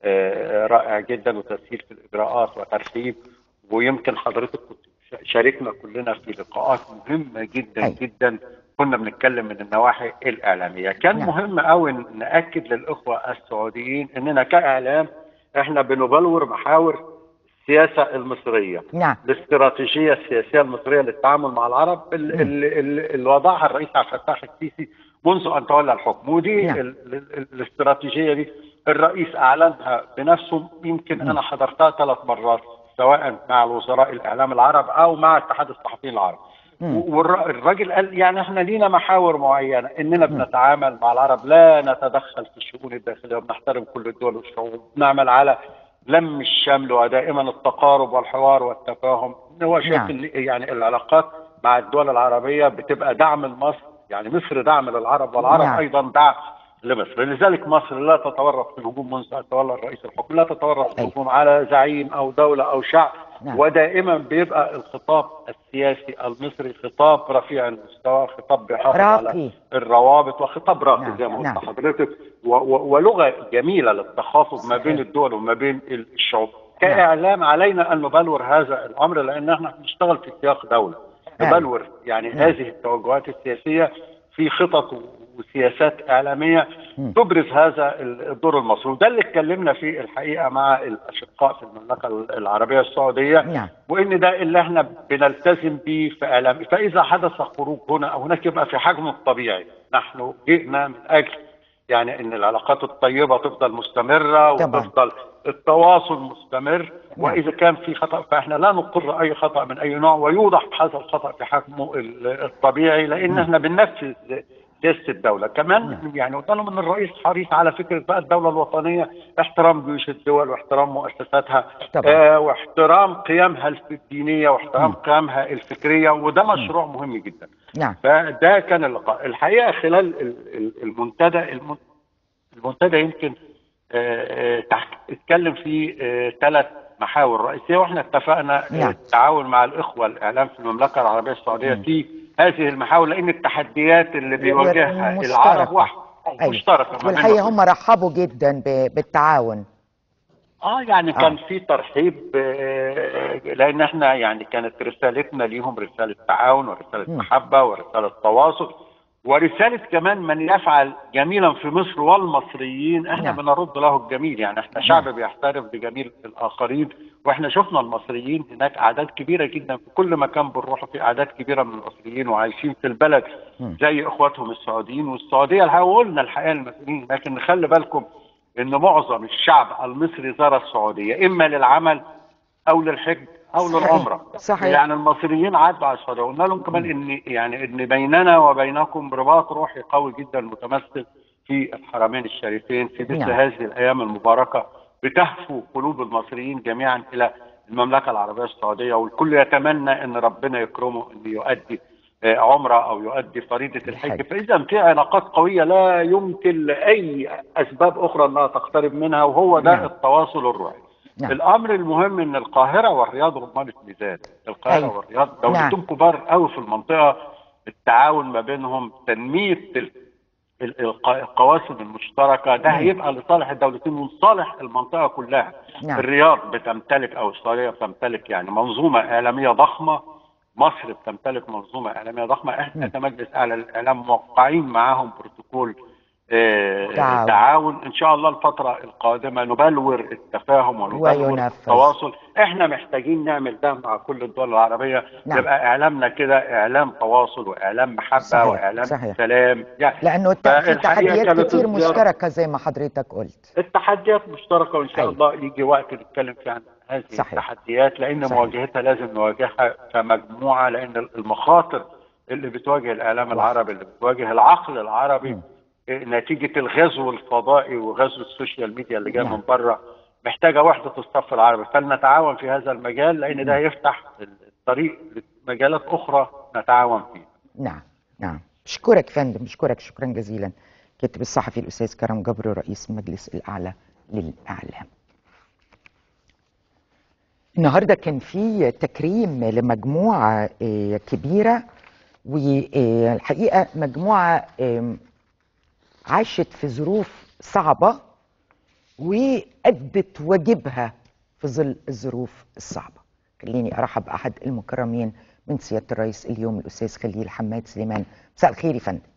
Speaker 6: آه، رائع جدا وتسهيل في الاجراءات وترحيب ويمكن حضرتك كنت شا- شاركنا كلنا في لقاءات مهمه جدا
Speaker 1: أي.
Speaker 6: جدا كنا بنتكلم من النواحي الاعلاميه كان
Speaker 1: نعم.
Speaker 6: مهم قوي ناكد للاخوه السعوديين اننا كاعلام احنا بنبلور محاور السياسه المصريه
Speaker 1: نعم
Speaker 6: الاستراتيجيه السياسيه المصريه للتعامل مع العرب ال- ال- ال- اللي وضعها الرئيس عبد الفتاح السيسي منذ ان تولى الحكم ودي
Speaker 1: نعم.
Speaker 6: ال- ال- ال- الاستراتيجيه دي الرئيس اعلنها بنفسه يمكن انا حضرتها ثلاث مرات سواء مع الوزراء الاعلام العرب او مع اتحاد الصحفيين العرب
Speaker 1: مم.
Speaker 6: والراجل قال يعني احنا لينا محاور معينه اننا بنتعامل مع العرب لا نتدخل في الشؤون الداخليه وبنحترم كل الدول والشعوب بنعمل على لم الشمل ودائما التقارب والحوار والتفاهم هو شايف
Speaker 1: نعم.
Speaker 6: إن يعني العلاقات مع الدول العربيه بتبقى دعم لمصر يعني مصر دعم للعرب والعرب
Speaker 1: نعم.
Speaker 6: ايضا دعم لمصر لذلك مصر لا تتورط في الهجوم منذ ان تولى الرئيس الحكم لا تتورط في
Speaker 1: أي.
Speaker 6: الهجوم على زعيم او دوله او شعب
Speaker 1: نعم.
Speaker 6: ودائما بيبقى الخطاب السياسي المصري خطاب رفيع المستوى خطاب بيحافظ
Speaker 1: راقي.
Speaker 6: على الروابط وخطاب راقي
Speaker 1: نعم،
Speaker 6: زي ما قلت
Speaker 1: نعم.
Speaker 6: لحضرتك و- و- ولغه جميله للتخاطب ما
Speaker 1: صحيح.
Speaker 6: بين الدول وما بين الشعوب كاعلام علينا ان نبلور هذا الامر لان احنا بنشتغل في سياق دوله
Speaker 1: نعم.
Speaker 6: نبلور يعني
Speaker 1: نعم.
Speaker 6: هذه التوجهات السياسيه في خطط وسياسات اعلاميه
Speaker 1: مم.
Speaker 6: تبرز هذا الدور المصري وده اللي اتكلمنا فيه الحقيقه مع الاشقاء في المملكه العربيه السعوديه
Speaker 1: نعم.
Speaker 6: وان ده اللي احنا بنلتزم به في اعلام فاذا حدث خروج هنا او هناك يبقى في حجمه الطبيعي نحن جئنا من اجل يعني ان العلاقات الطيبه تفضل مستمره
Speaker 1: طبعاً.
Speaker 6: وتفضل التواصل مستمر
Speaker 1: نعم.
Speaker 6: واذا كان في خطا فاحنا لا نقر اي خطا من اي نوع ويوضح هذا الخطا في حجمه ال- الطبيعي لان احنا بننفذ سياسه الدوله كمان يعني وطالما ان الرئيس حريص على فكره بقى الدوله الوطنيه احترام جيوش الدول واحترام مؤسساتها
Speaker 1: طبعاً.
Speaker 6: آه واحترام قيمها الدينيه واحترام قيمها الفكريه وده مشروع مهم جدا
Speaker 1: نعم
Speaker 6: فده كان اللقاء الحقيقه خلال ال- ال- المنتدى الم- المنتدى يمكن آه، آه، تح- اتكلم في ثلاث محاور رئيسيه واحنا اتفقنا آه،
Speaker 1: نعم.
Speaker 6: التعاون مع الاخوه الاعلام في المملكه العربيه السعوديه في هذه المحاور لان التحديات اللي بيواجهها
Speaker 1: مشتركة.
Speaker 6: العرب واحد
Speaker 1: أيوة.
Speaker 6: مشتركه ما بين
Speaker 1: والحقيقه هم رحبوا جدا ب- بالتعاون
Speaker 6: اه يعني
Speaker 1: آه.
Speaker 6: كان في ترحيب آه، لان احنا يعني كانت رسالتنا ليهم رساله تعاون ورساله
Speaker 1: مم.
Speaker 6: محبه ورساله تواصل ورساله كمان من يفعل جميلا في مصر والمصريين احنا
Speaker 1: نعم.
Speaker 6: بنرد له الجميل يعني احنا شعب بيحترف بجميل الاخرين واحنا شفنا المصريين هناك اعداد كبيره جدا في كل مكان بنروح في اعداد كبيره من المصريين وعايشين في البلد
Speaker 1: مم.
Speaker 6: زي اخواتهم السعوديين والسعوديه الحقيقه وقلنا الحقيقه للمسؤولين لكن خلي بالكم ان معظم الشعب المصري زار السعوديه اما للعمل او للحج او
Speaker 1: صحيح.
Speaker 6: للعمره
Speaker 1: صحيح.
Speaker 6: يعني المصريين عدوا على السعوديه قلنا لهم كمان ان يعني ان بيننا وبينكم رباط روحي قوي جدا متمثل في الحرمين الشريفين في مثل
Speaker 1: نعم.
Speaker 6: هذه الايام المباركه بتهفو قلوب المصريين جميعا الى المملكه العربيه السعوديه والكل يتمنى ان ربنا يكرمه انه يؤدي آه، عمره او يؤدي فريضه الحج
Speaker 1: الحج.
Speaker 6: فاذا في علاقات قويه لا يمكن لاي اسباب اخرى انها تقترب منها وهو ده
Speaker 1: نعم.
Speaker 6: التواصل الروحي
Speaker 1: نعم.
Speaker 6: الامر المهم ان القاهره والرياض رمانه ميزان القاهره
Speaker 1: أيوة.
Speaker 6: والرياض دولتين كبار قوي في المنطقه التعاون ما بينهم تنميه ال- ال- الق- القواسم المشتركه ده هيبقى لصالح الدولتين ولصالح المنطقه كلها
Speaker 1: نعم.
Speaker 6: الرياض بتمتلك او السعوديه بتمتلك يعني منظومه اعلاميه ضخمه مصر بتمتلك منظومه اعلاميه ضخمه احنا
Speaker 1: مم.
Speaker 6: كمجلس اعلى للاعلام موقعين معاهم بروتوكول آه،
Speaker 1: تعاون.
Speaker 6: تعاون ان شاء الله الفتره القادمه نبلور التفاهم ونبلور
Speaker 1: وينفذ.
Speaker 6: التواصل احنا محتاجين نعمل ده مع كل الدول العربيه
Speaker 1: نعم.
Speaker 6: يبقى اعلامنا كده اعلام تواصل واعلام محبه
Speaker 1: صحيح.
Speaker 6: واعلام
Speaker 1: صحيح.
Speaker 6: سلام يعني
Speaker 1: لانه الت- في
Speaker 6: فالحقيقة
Speaker 1: تحديات
Speaker 6: كانت
Speaker 1: كتير
Speaker 6: الزيارة-
Speaker 1: مشتركه زي ما حضرتك قلت
Speaker 6: التحديات مشتركه وان شاء
Speaker 1: أيوة.
Speaker 6: الله يجي وقت نتكلم فيه عن هذه
Speaker 1: صحيح.
Speaker 6: التحديات لان
Speaker 1: صحيح.
Speaker 6: مواجهتها لازم نواجهها كمجموعه لان المخاطر اللي بتواجه الاعلام العربي اللي بتواجه العقل العربي
Speaker 1: مم.
Speaker 6: إيه، نتيجه الغزو الفضائي وغزو السوشيال ميديا اللي جاي
Speaker 1: نعم.
Speaker 6: من بره محتاجه وحده الصف العربي فلنتعاون في هذا المجال لان ده هيفتح الطريق لمجالات اخرى نتعاون فيها
Speaker 1: نعم نعم بشكرك فندم بشكرك شكرا جزيلا كاتب الصحفي الاستاذ كرم جبر رئيس المجلس الاعلى للاعلام النهارده كان في تكريم لمجموعه آه، كبيره والحقيقه مجموعه آم، عاشت في ظروف صعبه وأدت واجبها في ظل الظروف الصعبة خليني أرحب بأحد المكرمين من سيادة الرئيس اليوم الأستاذ خليل حماد سليمان مساء الخير يا فندم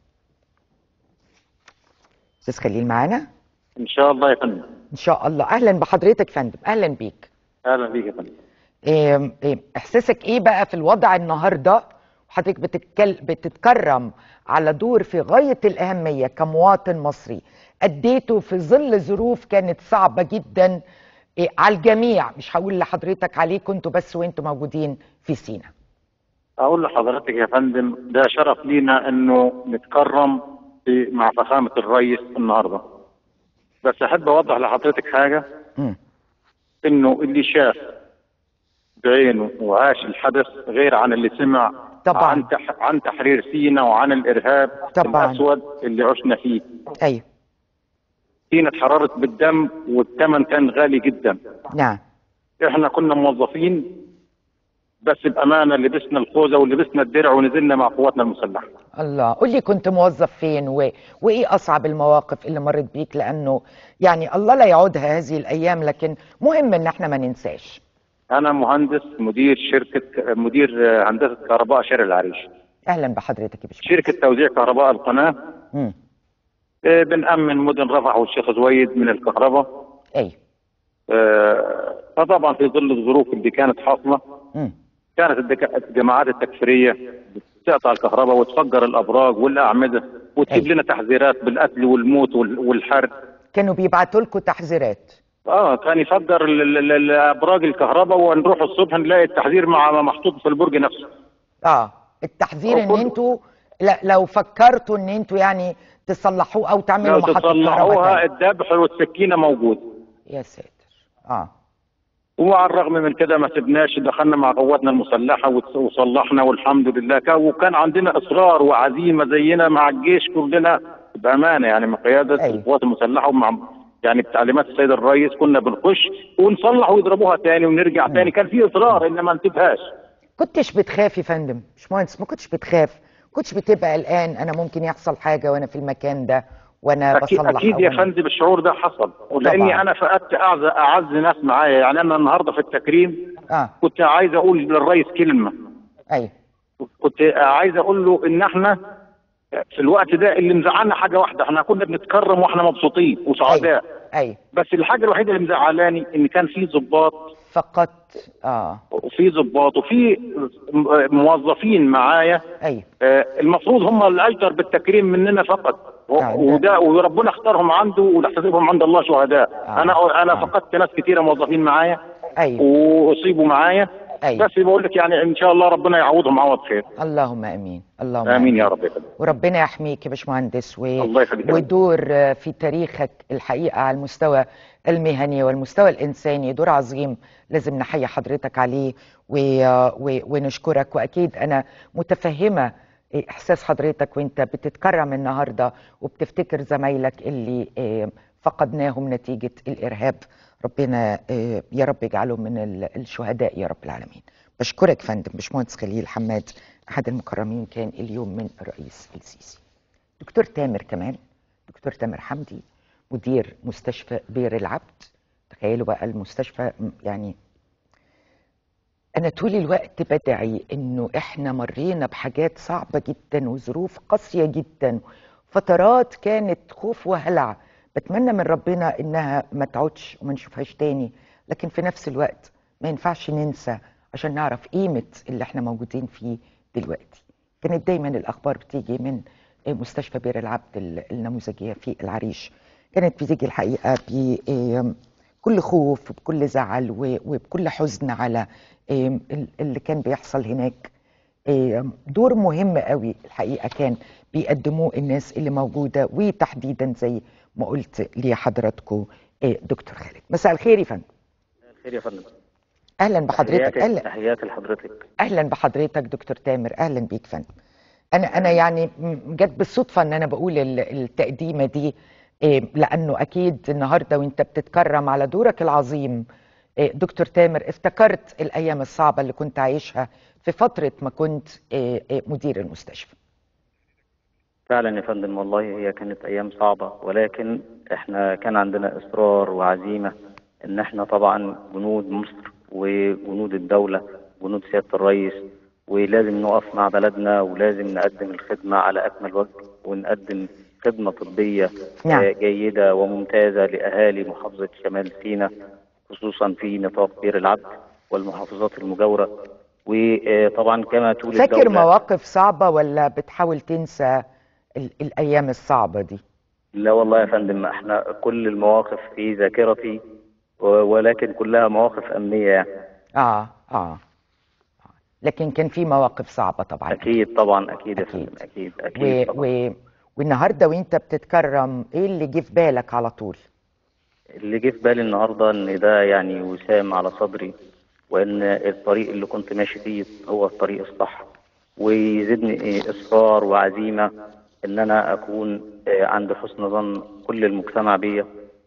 Speaker 1: أستاذ خليل معانا
Speaker 7: ان شاء الله يا فندم
Speaker 1: إن شاء الله أهلا بحضرتك يا فندم أهلا بيك
Speaker 7: اهلا بيك يا فندم
Speaker 1: إيه إيه إحساسك إيه بقى في الوضع النهاردة وحضرتك بتتكل... بتتكرم على دور في غاية الأهمية كمواطن مصري أديته في ظل ظروف كانت صعبة جدا إيه على الجميع مش هقول لحضرتك عليكم انتوا بس وانتوا موجودين في سينا
Speaker 7: اقول لحضرتك يا فندم ده شرف لينا انه نتكرم في مع فخامه الرئيس النهارده بس احب اوضح لحضرتك حاجه
Speaker 1: مم.
Speaker 7: انه اللي شاف بعينه وعاش الحدث غير عن اللي سمع
Speaker 1: طبعاً.
Speaker 7: عن تح... عن تحرير سينا وعن الارهاب
Speaker 1: طبعاً.
Speaker 7: الاسود اللي عشنا فيه
Speaker 1: ايوه
Speaker 7: سينا اتحررت بالدم والثمن كان غالي جدا
Speaker 1: نعم
Speaker 7: احنا كنا موظفين بس بامانه لبسنا الخوذه ولبسنا الدرع ونزلنا مع قواتنا المسلحه
Speaker 1: الله قول لي كنت موظف فين و... وايه اصعب المواقف اللي مرت بيك لانه يعني الله لا يعودها هذه الايام لكن مهم ان احنا ما ننساش
Speaker 7: انا مهندس مدير شركه مدير هندسه كهرباء شارع العريش
Speaker 1: اهلا بحضرتك يا باشمهندس
Speaker 7: شركه توزيع كهرباء القناه
Speaker 1: مم.
Speaker 7: آه، بنأمن مدن رفح والشيخ زويد من الكهرباء
Speaker 1: ايوه
Speaker 7: آه، فطبعا في ظل الظروف اللي كانت حاصله
Speaker 1: مم.
Speaker 7: كانت الدك- الجماعات التكفيريه بتقطع الكهرباء وتفجر الابراج والاعمده وتجيب
Speaker 1: أيوة.
Speaker 7: لنا تحذيرات بالقتل والموت وال- والحرق
Speaker 1: كانوا بيبعتوا لكم تحذيرات
Speaker 7: اه كان يفجر ال- ال- ال- ابراج الكهرباء ونروح الصبح نلاقي التحذير مع محطوط في البرج نفسه
Speaker 1: اه التحذير ان
Speaker 7: أو كل-
Speaker 1: انتوا لا لو فكرتوا ان انتوا يعني تصلحوه او تعملوا
Speaker 7: لو
Speaker 1: محطه كهرباء
Speaker 7: تصلحوها
Speaker 1: تانية.
Speaker 7: الذبح والسكينه موجود
Speaker 1: يا ساتر اه
Speaker 7: وعلى الرغم من كده ما سبناش دخلنا مع قواتنا المسلحه وتص- وصلحنا والحمد لله كان- وكان عندنا اصرار وعزيمه زينا مع الجيش كلنا بامانه يعني من قياده
Speaker 1: أيوة.
Speaker 7: القوات المسلحه ومع يعني بتعليمات السيد الرئيس كنا بنخش ونصلح ويضربوها تاني ونرجع تاني كان في اصرار ان ما نسيبهاش
Speaker 1: كنتش بتخاف يا فندم مش مهندس ما كنتش بتخاف كنتش بتبقى قلقان انا ممكن يحصل حاجه وانا في المكان ده وانا
Speaker 7: اكيد
Speaker 1: بصلح
Speaker 7: اكيد
Speaker 1: أو
Speaker 7: يا
Speaker 1: أنا-
Speaker 7: فندم الشعور ده حصل
Speaker 1: طبعاً.
Speaker 7: لاني انا فقدت اعز اعز ناس معايا يعني انا النهارده في التكريم
Speaker 1: اه
Speaker 7: كنت عايز اقول للرئيس كلمه
Speaker 1: ايوه
Speaker 7: كنت عايز اقول له ان احنا في الوقت ده اللي مزعلنا حاجه واحده احنا كنا بنتكرم واحنا مبسوطين وسعداء
Speaker 1: ايوه
Speaker 7: بس الحاجه الوحيده اللي مزعلاني ان كان في ضباط
Speaker 1: فقط اه
Speaker 7: وفي ضباط وفي م- موظفين معايا
Speaker 1: ايوه
Speaker 7: آه، المفروض هم الاجدر بالتكريم مننا فقط و-
Speaker 1: آه، ده-
Speaker 7: وده وربنا اختارهم عنده ونحتسبهم عند الله شهداء
Speaker 1: آه،
Speaker 7: انا انا
Speaker 1: آه.
Speaker 7: فقدت ناس كثيره موظفين معايا
Speaker 1: ايوه
Speaker 7: واصيبوا معايا
Speaker 1: أيوة.
Speaker 7: بس بقول لك يعني ان شاء الله ربنا يعوضهم عوض خير
Speaker 1: اللهم امين اللهم
Speaker 7: امين يا رب يا فندم.
Speaker 1: وربنا يحميك يا باشمهندس و...
Speaker 7: الله يخليك يا رب.
Speaker 1: ودور آه، في تاريخك الحقيقه على المستوى المهني والمستوى الانساني دور عظيم لازم نحيي حضرتك عليه و... آه، و... ونشكرك واكيد انا متفهمه احساس حضرتك وانت بتتكرم النهارده وبتفتكر زمايلك اللي آه، فقدناهم نتيجه الارهاب ربنا آه، يا رب يجعلهم من ال- الشهداء يا رب العالمين بشكرك فندم باشمهندس خليل حماد احد المكرمين كان اليوم من الرئيس السيسي دكتور تامر كمان دكتور تامر حمدي مدير مستشفى بير العبد تخيلوا بقى المستشفى م- يعني انا طول الوقت بدعي انه احنا مرينا بحاجات صعبه جدا وظروف قاسيه جدا فترات كانت خوف وهلع بتمنى من ربنا انها ما تعودش وما نشوفهاش تاني لكن في نفس الوقت ما ينفعش ننسى عشان نعرف قيمه اللي احنا موجودين فيه دلوقتي كانت دايما الاخبار بتيجي من مستشفى بير العبد ال- النموذجيه في العريش كانت بتيجي الحقيقه بكل خوف وبكل زعل و- وبكل حزن على آم، ال- اللي كان بيحصل هناك آم، دور مهم قوي الحقيقه كان بيقدموه الناس اللي موجوده وتحديدا زي ما قلت لحضراتكم آه، دكتور خالد مساء الخير يا فندم
Speaker 8: خير يا فندم
Speaker 1: اهلا بحضرتك
Speaker 8: تحياتي
Speaker 1: اهلا
Speaker 8: تحياتي لحضرتك
Speaker 1: اهلا بحضرتك دكتور تامر اهلا بيك فندم انا انا يعني م- جت بالصدفه ان انا بقول ال- التقديمه دي إيه، لانه اكيد النهارده وانت بتتكرم على دورك العظيم إيه، دكتور تامر افتكرت الايام الصعبه اللي كنت عايشها في فتره ما كنت إيه، إيه، مدير المستشفى
Speaker 8: فعلا يا فندم والله هي كانت ايام صعبه ولكن احنا كان عندنا اصرار وعزيمه ان احنا طبعا جنود مصر وجنود الدوله جنود سياده الرئيس ولازم نقف مع بلدنا ولازم نقدم الخدمه على اكمل وجه ونقدم خدمه طبيه
Speaker 1: نعم.
Speaker 8: آه، جيده وممتازه لاهالي محافظه شمال سيناء خصوصا في نطاق بير العبد والمحافظات المجاوره وطبعا كما تولي
Speaker 1: فاكر
Speaker 8: الدولة-
Speaker 1: مواقف صعبه ولا بتحاول تنسى ال- الايام الصعبه دي
Speaker 8: لا والله يا فندم احنا كل المواقف في ذاكرتي و- ولكن كلها مواقف امنيه يعني
Speaker 1: اه اه آه. لكن كان في مواقف صعبه طبعا
Speaker 8: اكيد طبعا اكيد يا
Speaker 1: أكيد.
Speaker 8: فندم اكيد
Speaker 1: و...
Speaker 8: اكيد طبعا.
Speaker 1: و... والنهارده وانت بتتكرم ايه اللي جه في بالك على طول
Speaker 8: اللي جه في بالي النهارده ان ده يعني وسام على صدري وان الطريق اللي كنت ماشي فيه هو الطريق الصح ويزيدني إيه اصرار وعزيمه ان انا اكون آه، عند حسن ظن كل المجتمع بيا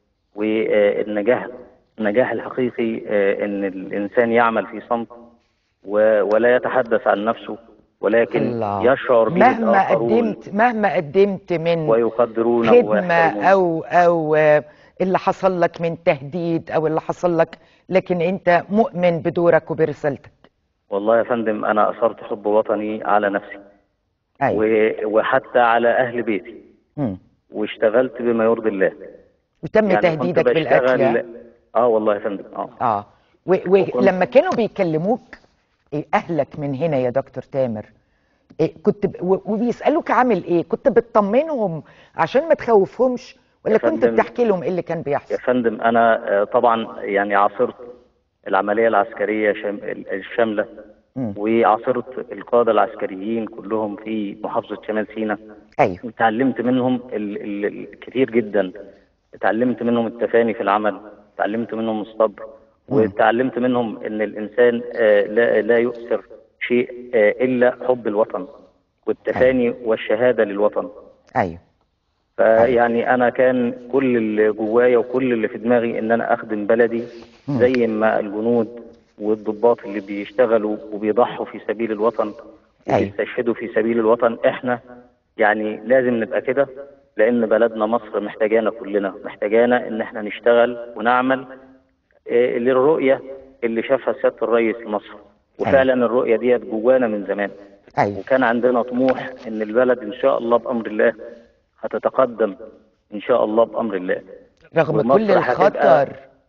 Speaker 8: والنجاح النجاح الحقيقي آه، ان الانسان يعمل في صمت و- ولا يتحدث عن نفسه ولكن
Speaker 1: الله
Speaker 8: يشعر به
Speaker 1: مهما
Speaker 8: الآخرون
Speaker 1: قدمت مهما قدمت من
Speaker 8: ويقدرونه
Speaker 1: خدمة
Speaker 8: ويحترمونه.
Speaker 1: أو أو آه، اللي حصل لك من تهديد أو اللي حصل لك لكن أنت مؤمن بدورك وبرسالتك
Speaker 8: والله يا فندم انا اثرت حب وطني على نفسي
Speaker 1: أيوة
Speaker 8: و- وحتى على اهل بيتي
Speaker 1: مم.
Speaker 8: واشتغلت بما يرضي الله
Speaker 1: وتم
Speaker 8: يعني
Speaker 1: تهديدك
Speaker 8: كنت
Speaker 1: بالقتل
Speaker 8: بشتغل
Speaker 1: آه؟
Speaker 8: اه والله يا فندم اه
Speaker 1: اه و- ولما كانوا بيكلموك إيه اهلك من هنا يا دكتور تامر إيه كنت ب... و- وبيسالوك عامل ايه كنت بتطمنهم عشان ما تخوفهمش ولا
Speaker 8: يا
Speaker 1: كنت
Speaker 8: فندم-
Speaker 1: بتحكي لهم ايه اللي كان
Speaker 8: يا
Speaker 1: بيحصل
Speaker 8: فندم انا آه، طبعا يعني عاصرت العمليه العسكريه شام- الشامله
Speaker 1: مم.
Speaker 8: وعاصرت القاده العسكريين كلهم في محافظه شمال سيناء
Speaker 1: ايوه
Speaker 8: اتعلمت منهم ال- ال- الكثير جدا اتعلمت منهم التفاني في العمل اتعلمت منهم الصبر واتعلمت منهم ان الانسان آه، لا لا يؤثر شيء آه، الا حب الوطن والتفاني والشهاده للوطن
Speaker 1: ايوه
Speaker 8: فيعني انا كان كل اللي جوايا وكل اللي في دماغي ان انا اخدم بلدي زي ما الجنود والضباط اللي بيشتغلوا وبيضحوا في سبيل الوطن
Speaker 1: أيوة.
Speaker 8: وبيستشهدوا في سبيل الوطن احنا يعني لازم نبقى كده لان بلدنا مصر محتاجانا كلنا محتاجانا ان احنا نشتغل ونعمل آه، للرؤيه اللي شافها سياده الرئيس لمصر وفعلا الرؤيه ديت جوانا من زمان
Speaker 1: ايوه
Speaker 8: وكان عندنا طموح ان البلد ان شاء الله بامر الله هتتقدم ان شاء الله بامر الله
Speaker 1: رغم
Speaker 8: ومصر
Speaker 1: كل
Speaker 8: هتبقى-
Speaker 1: الخطر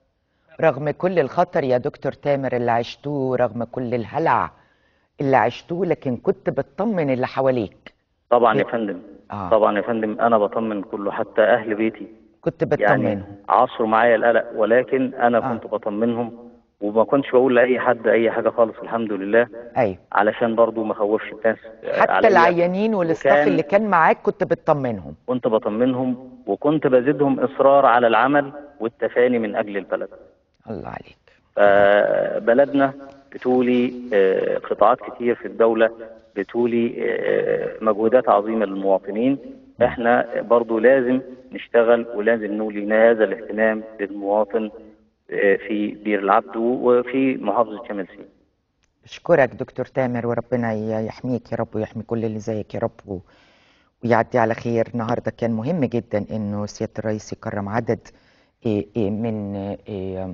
Speaker 1: رغم كل الخطر يا دكتور تامر اللي عشتوه رغم كل الهلع اللي عشتوه لكن كنت بتطمن اللي حواليك
Speaker 8: طبعا يا
Speaker 1: إيه؟
Speaker 8: فندم
Speaker 1: آه.
Speaker 8: طبعا يا فندم انا بطمن كله حتى اهل بيتي
Speaker 1: كنت
Speaker 8: يعني
Speaker 1: بتطمنهم
Speaker 8: عصروا معايا القلق ولكن انا
Speaker 1: آه.
Speaker 8: كنت بطمنهم وما كنتش بقول لاي حد اي حاجه خالص الحمد لله
Speaker 1: ايوه
Speaker 8: علشان برضو ما خوفش الناس
Speaker 1: حتى
Speaker 8: عليا.
Speaker 1: العيانين والاستاف
Speaker 8: وكان-
Speaker 1: اللي كان معاك كنت بتطمنهم
Speaker 8: كنت بطمنهم وكنت بزيدهم اصرار على العمل والتفاني من اجل البلد
Speaker 1: الله عليك
Speaker 8: فبلدنا بتولي آه، قطاعات كتير في الدولة بتولي آه، مجهودات عظيمة للمواطنين احنا برضو لازم نشتغل ولازم نولي هذا الاهتمام للمواطن آه، في بير العبد وفي محافظة شمال سيناء
Speaker 1: اشكرك دكتور تامر وربنا ي- يحميك يا رب ويحمي كل اللي زيك يا رب و- ويعدي على خير النهارده كان مهم جدا انه سياده الرئيس يكرم عدد إيه إيه من إيه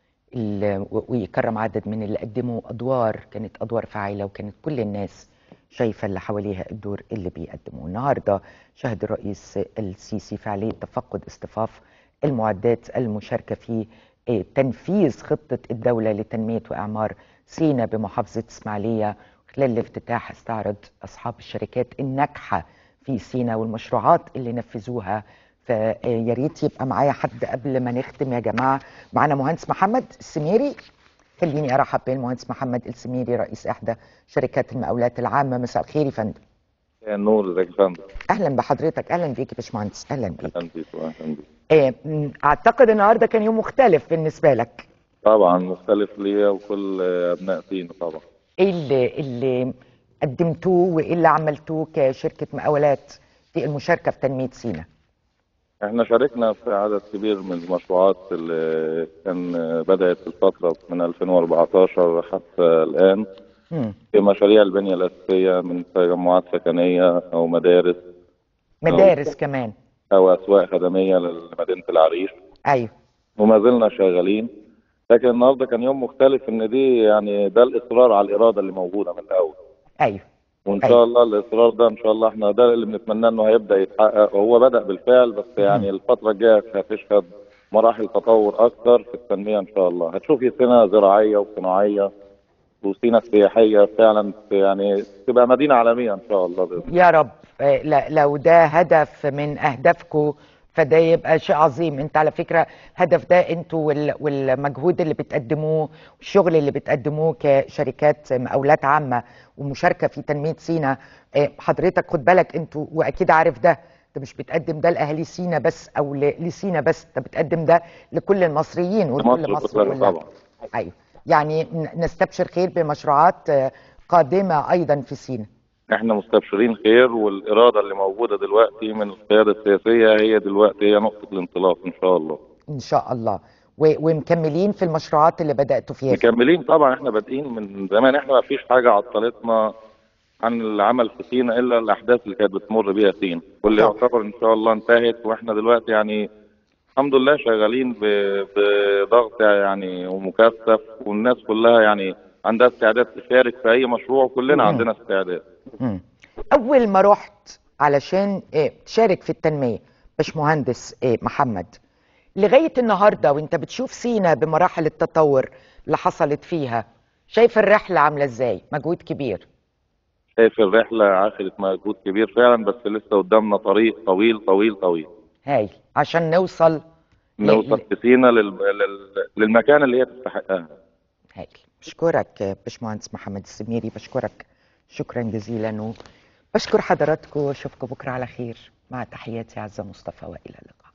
Speaker 1: ال- و- ويكرم عدد من اللي قدموا ادوار كانت ادوار فاعله وكانت كل الناس شايفه اللي حواليها الدور اللي بيقدموه النهارده شهد الرئيس السيسي فعاليه تفقد اصطفاف المعدات المشاركه في إيه، تنفيذ خطه الدوله لتنميه واعمار سينا بمحافظه اسماعيليه خلال الافتتاح استعرض اصحاب الشركات الناجحه في سينا والمشروعات اللي نفذوها فيا ريت يبقى معايا حد قبل ما نختم يا جماعه معانا مهندس محمد السميري خليني ارحب بالمهندس محمد السميري رئيس احدى شركات المقاولات العامه مساء الخير يا فندم
Speaker 9: يا نور ازيك يا فندم
Speaker 1: اهلا بحضرتك اهلا بيك يا باشمهندس اهلا بيك
Speaker 9: اهلا بيك واهلا بيك
Speaker 1: آه، م، اعتقد النهارده كان يوم مختلف بالنسبه لك
Speaker 9: طبعا مختلف ليا وكل ابناء سينا طبعا
Speaker 1: ايه اللي اللي قدمتوه وايه اللي عملتوه كشركه مقاولات في المشاركه في تنميه سينا
Speaker 9: احنا شاركنا في عدد كبير من المشروعات اللي كان بدأت الفترة من 2014 حتى الآن
Speaker 1: مم.
Speaker 9: في مشاريع البنية الأساسية من تجمعات سكنية أو مدارس
Speaker 1: مدارس كمان
Speaker 9: أو أسواق خدمية لمدينة العريش
Speaker 1: ايوه
Speaker 9: وما زلنا شغالين لكن النهارده كان يوم مختلف ان دي يعني ده الاصرار على الاراده اللي موجوده من الاول
Speaker 1: ايوه
Speaker 9: وان
Speaker 1: أيوة.
Speaker 9: شاء الله الاصرار ده ان شاء الله احنا ده اللي بنتمناه انه هيبدا يتحقق وهو بدا بالفعل بس يعني الفتره الجايه هتشهد مراحل تطور اكثر في التنميه ان شاء الله هتشوفي سينا زراعيه وصناعيه وسينا سياحيه فعلا يعني تبقى مدينه عالميه ان شاء الله بإذن الله.
Speaker 1: يا رب آه، لا- لو ده هدف من اهدافكم فده يبقى شيء عظيم انت على فكره الهدف ده انتوا وال- والمجهود اللي بتقدموه والشغل اللي بتقدموه كشركات مقاولات عامه ومشاركه في تنميه سينا آه، حضرتك خد بالك انتوا واكيد عارف ده انت مش بتقدم ده لاهالي سينا بس او ل- لسينا بس انت بتقدم ده لكل المصريين ولكل
Speaker 9: مصر
Speaker 1: مصر
Speaker 9: كلها
Speaker 1: كلها
Speaker 9: طبعا
Speaker 1: ايوه يعني ن- نستبشر خير بمشروعات آه، قادمه ايضا في سينا
Speaker 9: احنا مستبشرين خير والاراده اللي موجوده دلوقتي من القياده السياسيه هي دلوقتي هي نقطه الانطلاق ان شاء الله
Speaker 1: ان شاء الله و- ومكملين في المشروعات اللي بداتوا فيها
Speaker 9: مكملين طبعا احنا بادئين من زمان احنا ما فيش حاجه عطلتنا عن العمل في سينا الا الاحداث اللي كانت بتمر بيها سينا واللي
Speaker 1: طبعا.
Speaker 9: يعتبر ان شاء الله انتهت واحنا دلوقتي يعني الحمد لله شغالين ب- بضغط يعني ومكثف والناس كلها يعني عندها استعداد تشارك في اي مشروع وكلنا
Speaker 1: مم.
Speaker 9: عندنا استعداد
Speaker 1: مم. اول ما رحت علشان إيه تشارك في التنميه باشمهندس إيه محمد لغايه النهارده وانت بتشوف سينا بمراحل التطور اللي حصلت فيها شايف الرحله عامله ازاي مجهود كبير
Speaker 9: شايف الرحله اخذت مجهود كبير فعلا بس لسه قدامنا طريق طويل طويل طويل
Speaker 1: هاي عشان نوصل
Speaker 9: نوصل في سينا لل... لل... للمكان اللي هي تستحقها
Speaker 1: هايل بشكرك آه، باشمهندس محمد السميري بشكرك شكرا جزيلا وبشكر حضراتكم واشوفكم بكره على خير مع تحياتي عزه مصطفى والى اللقاء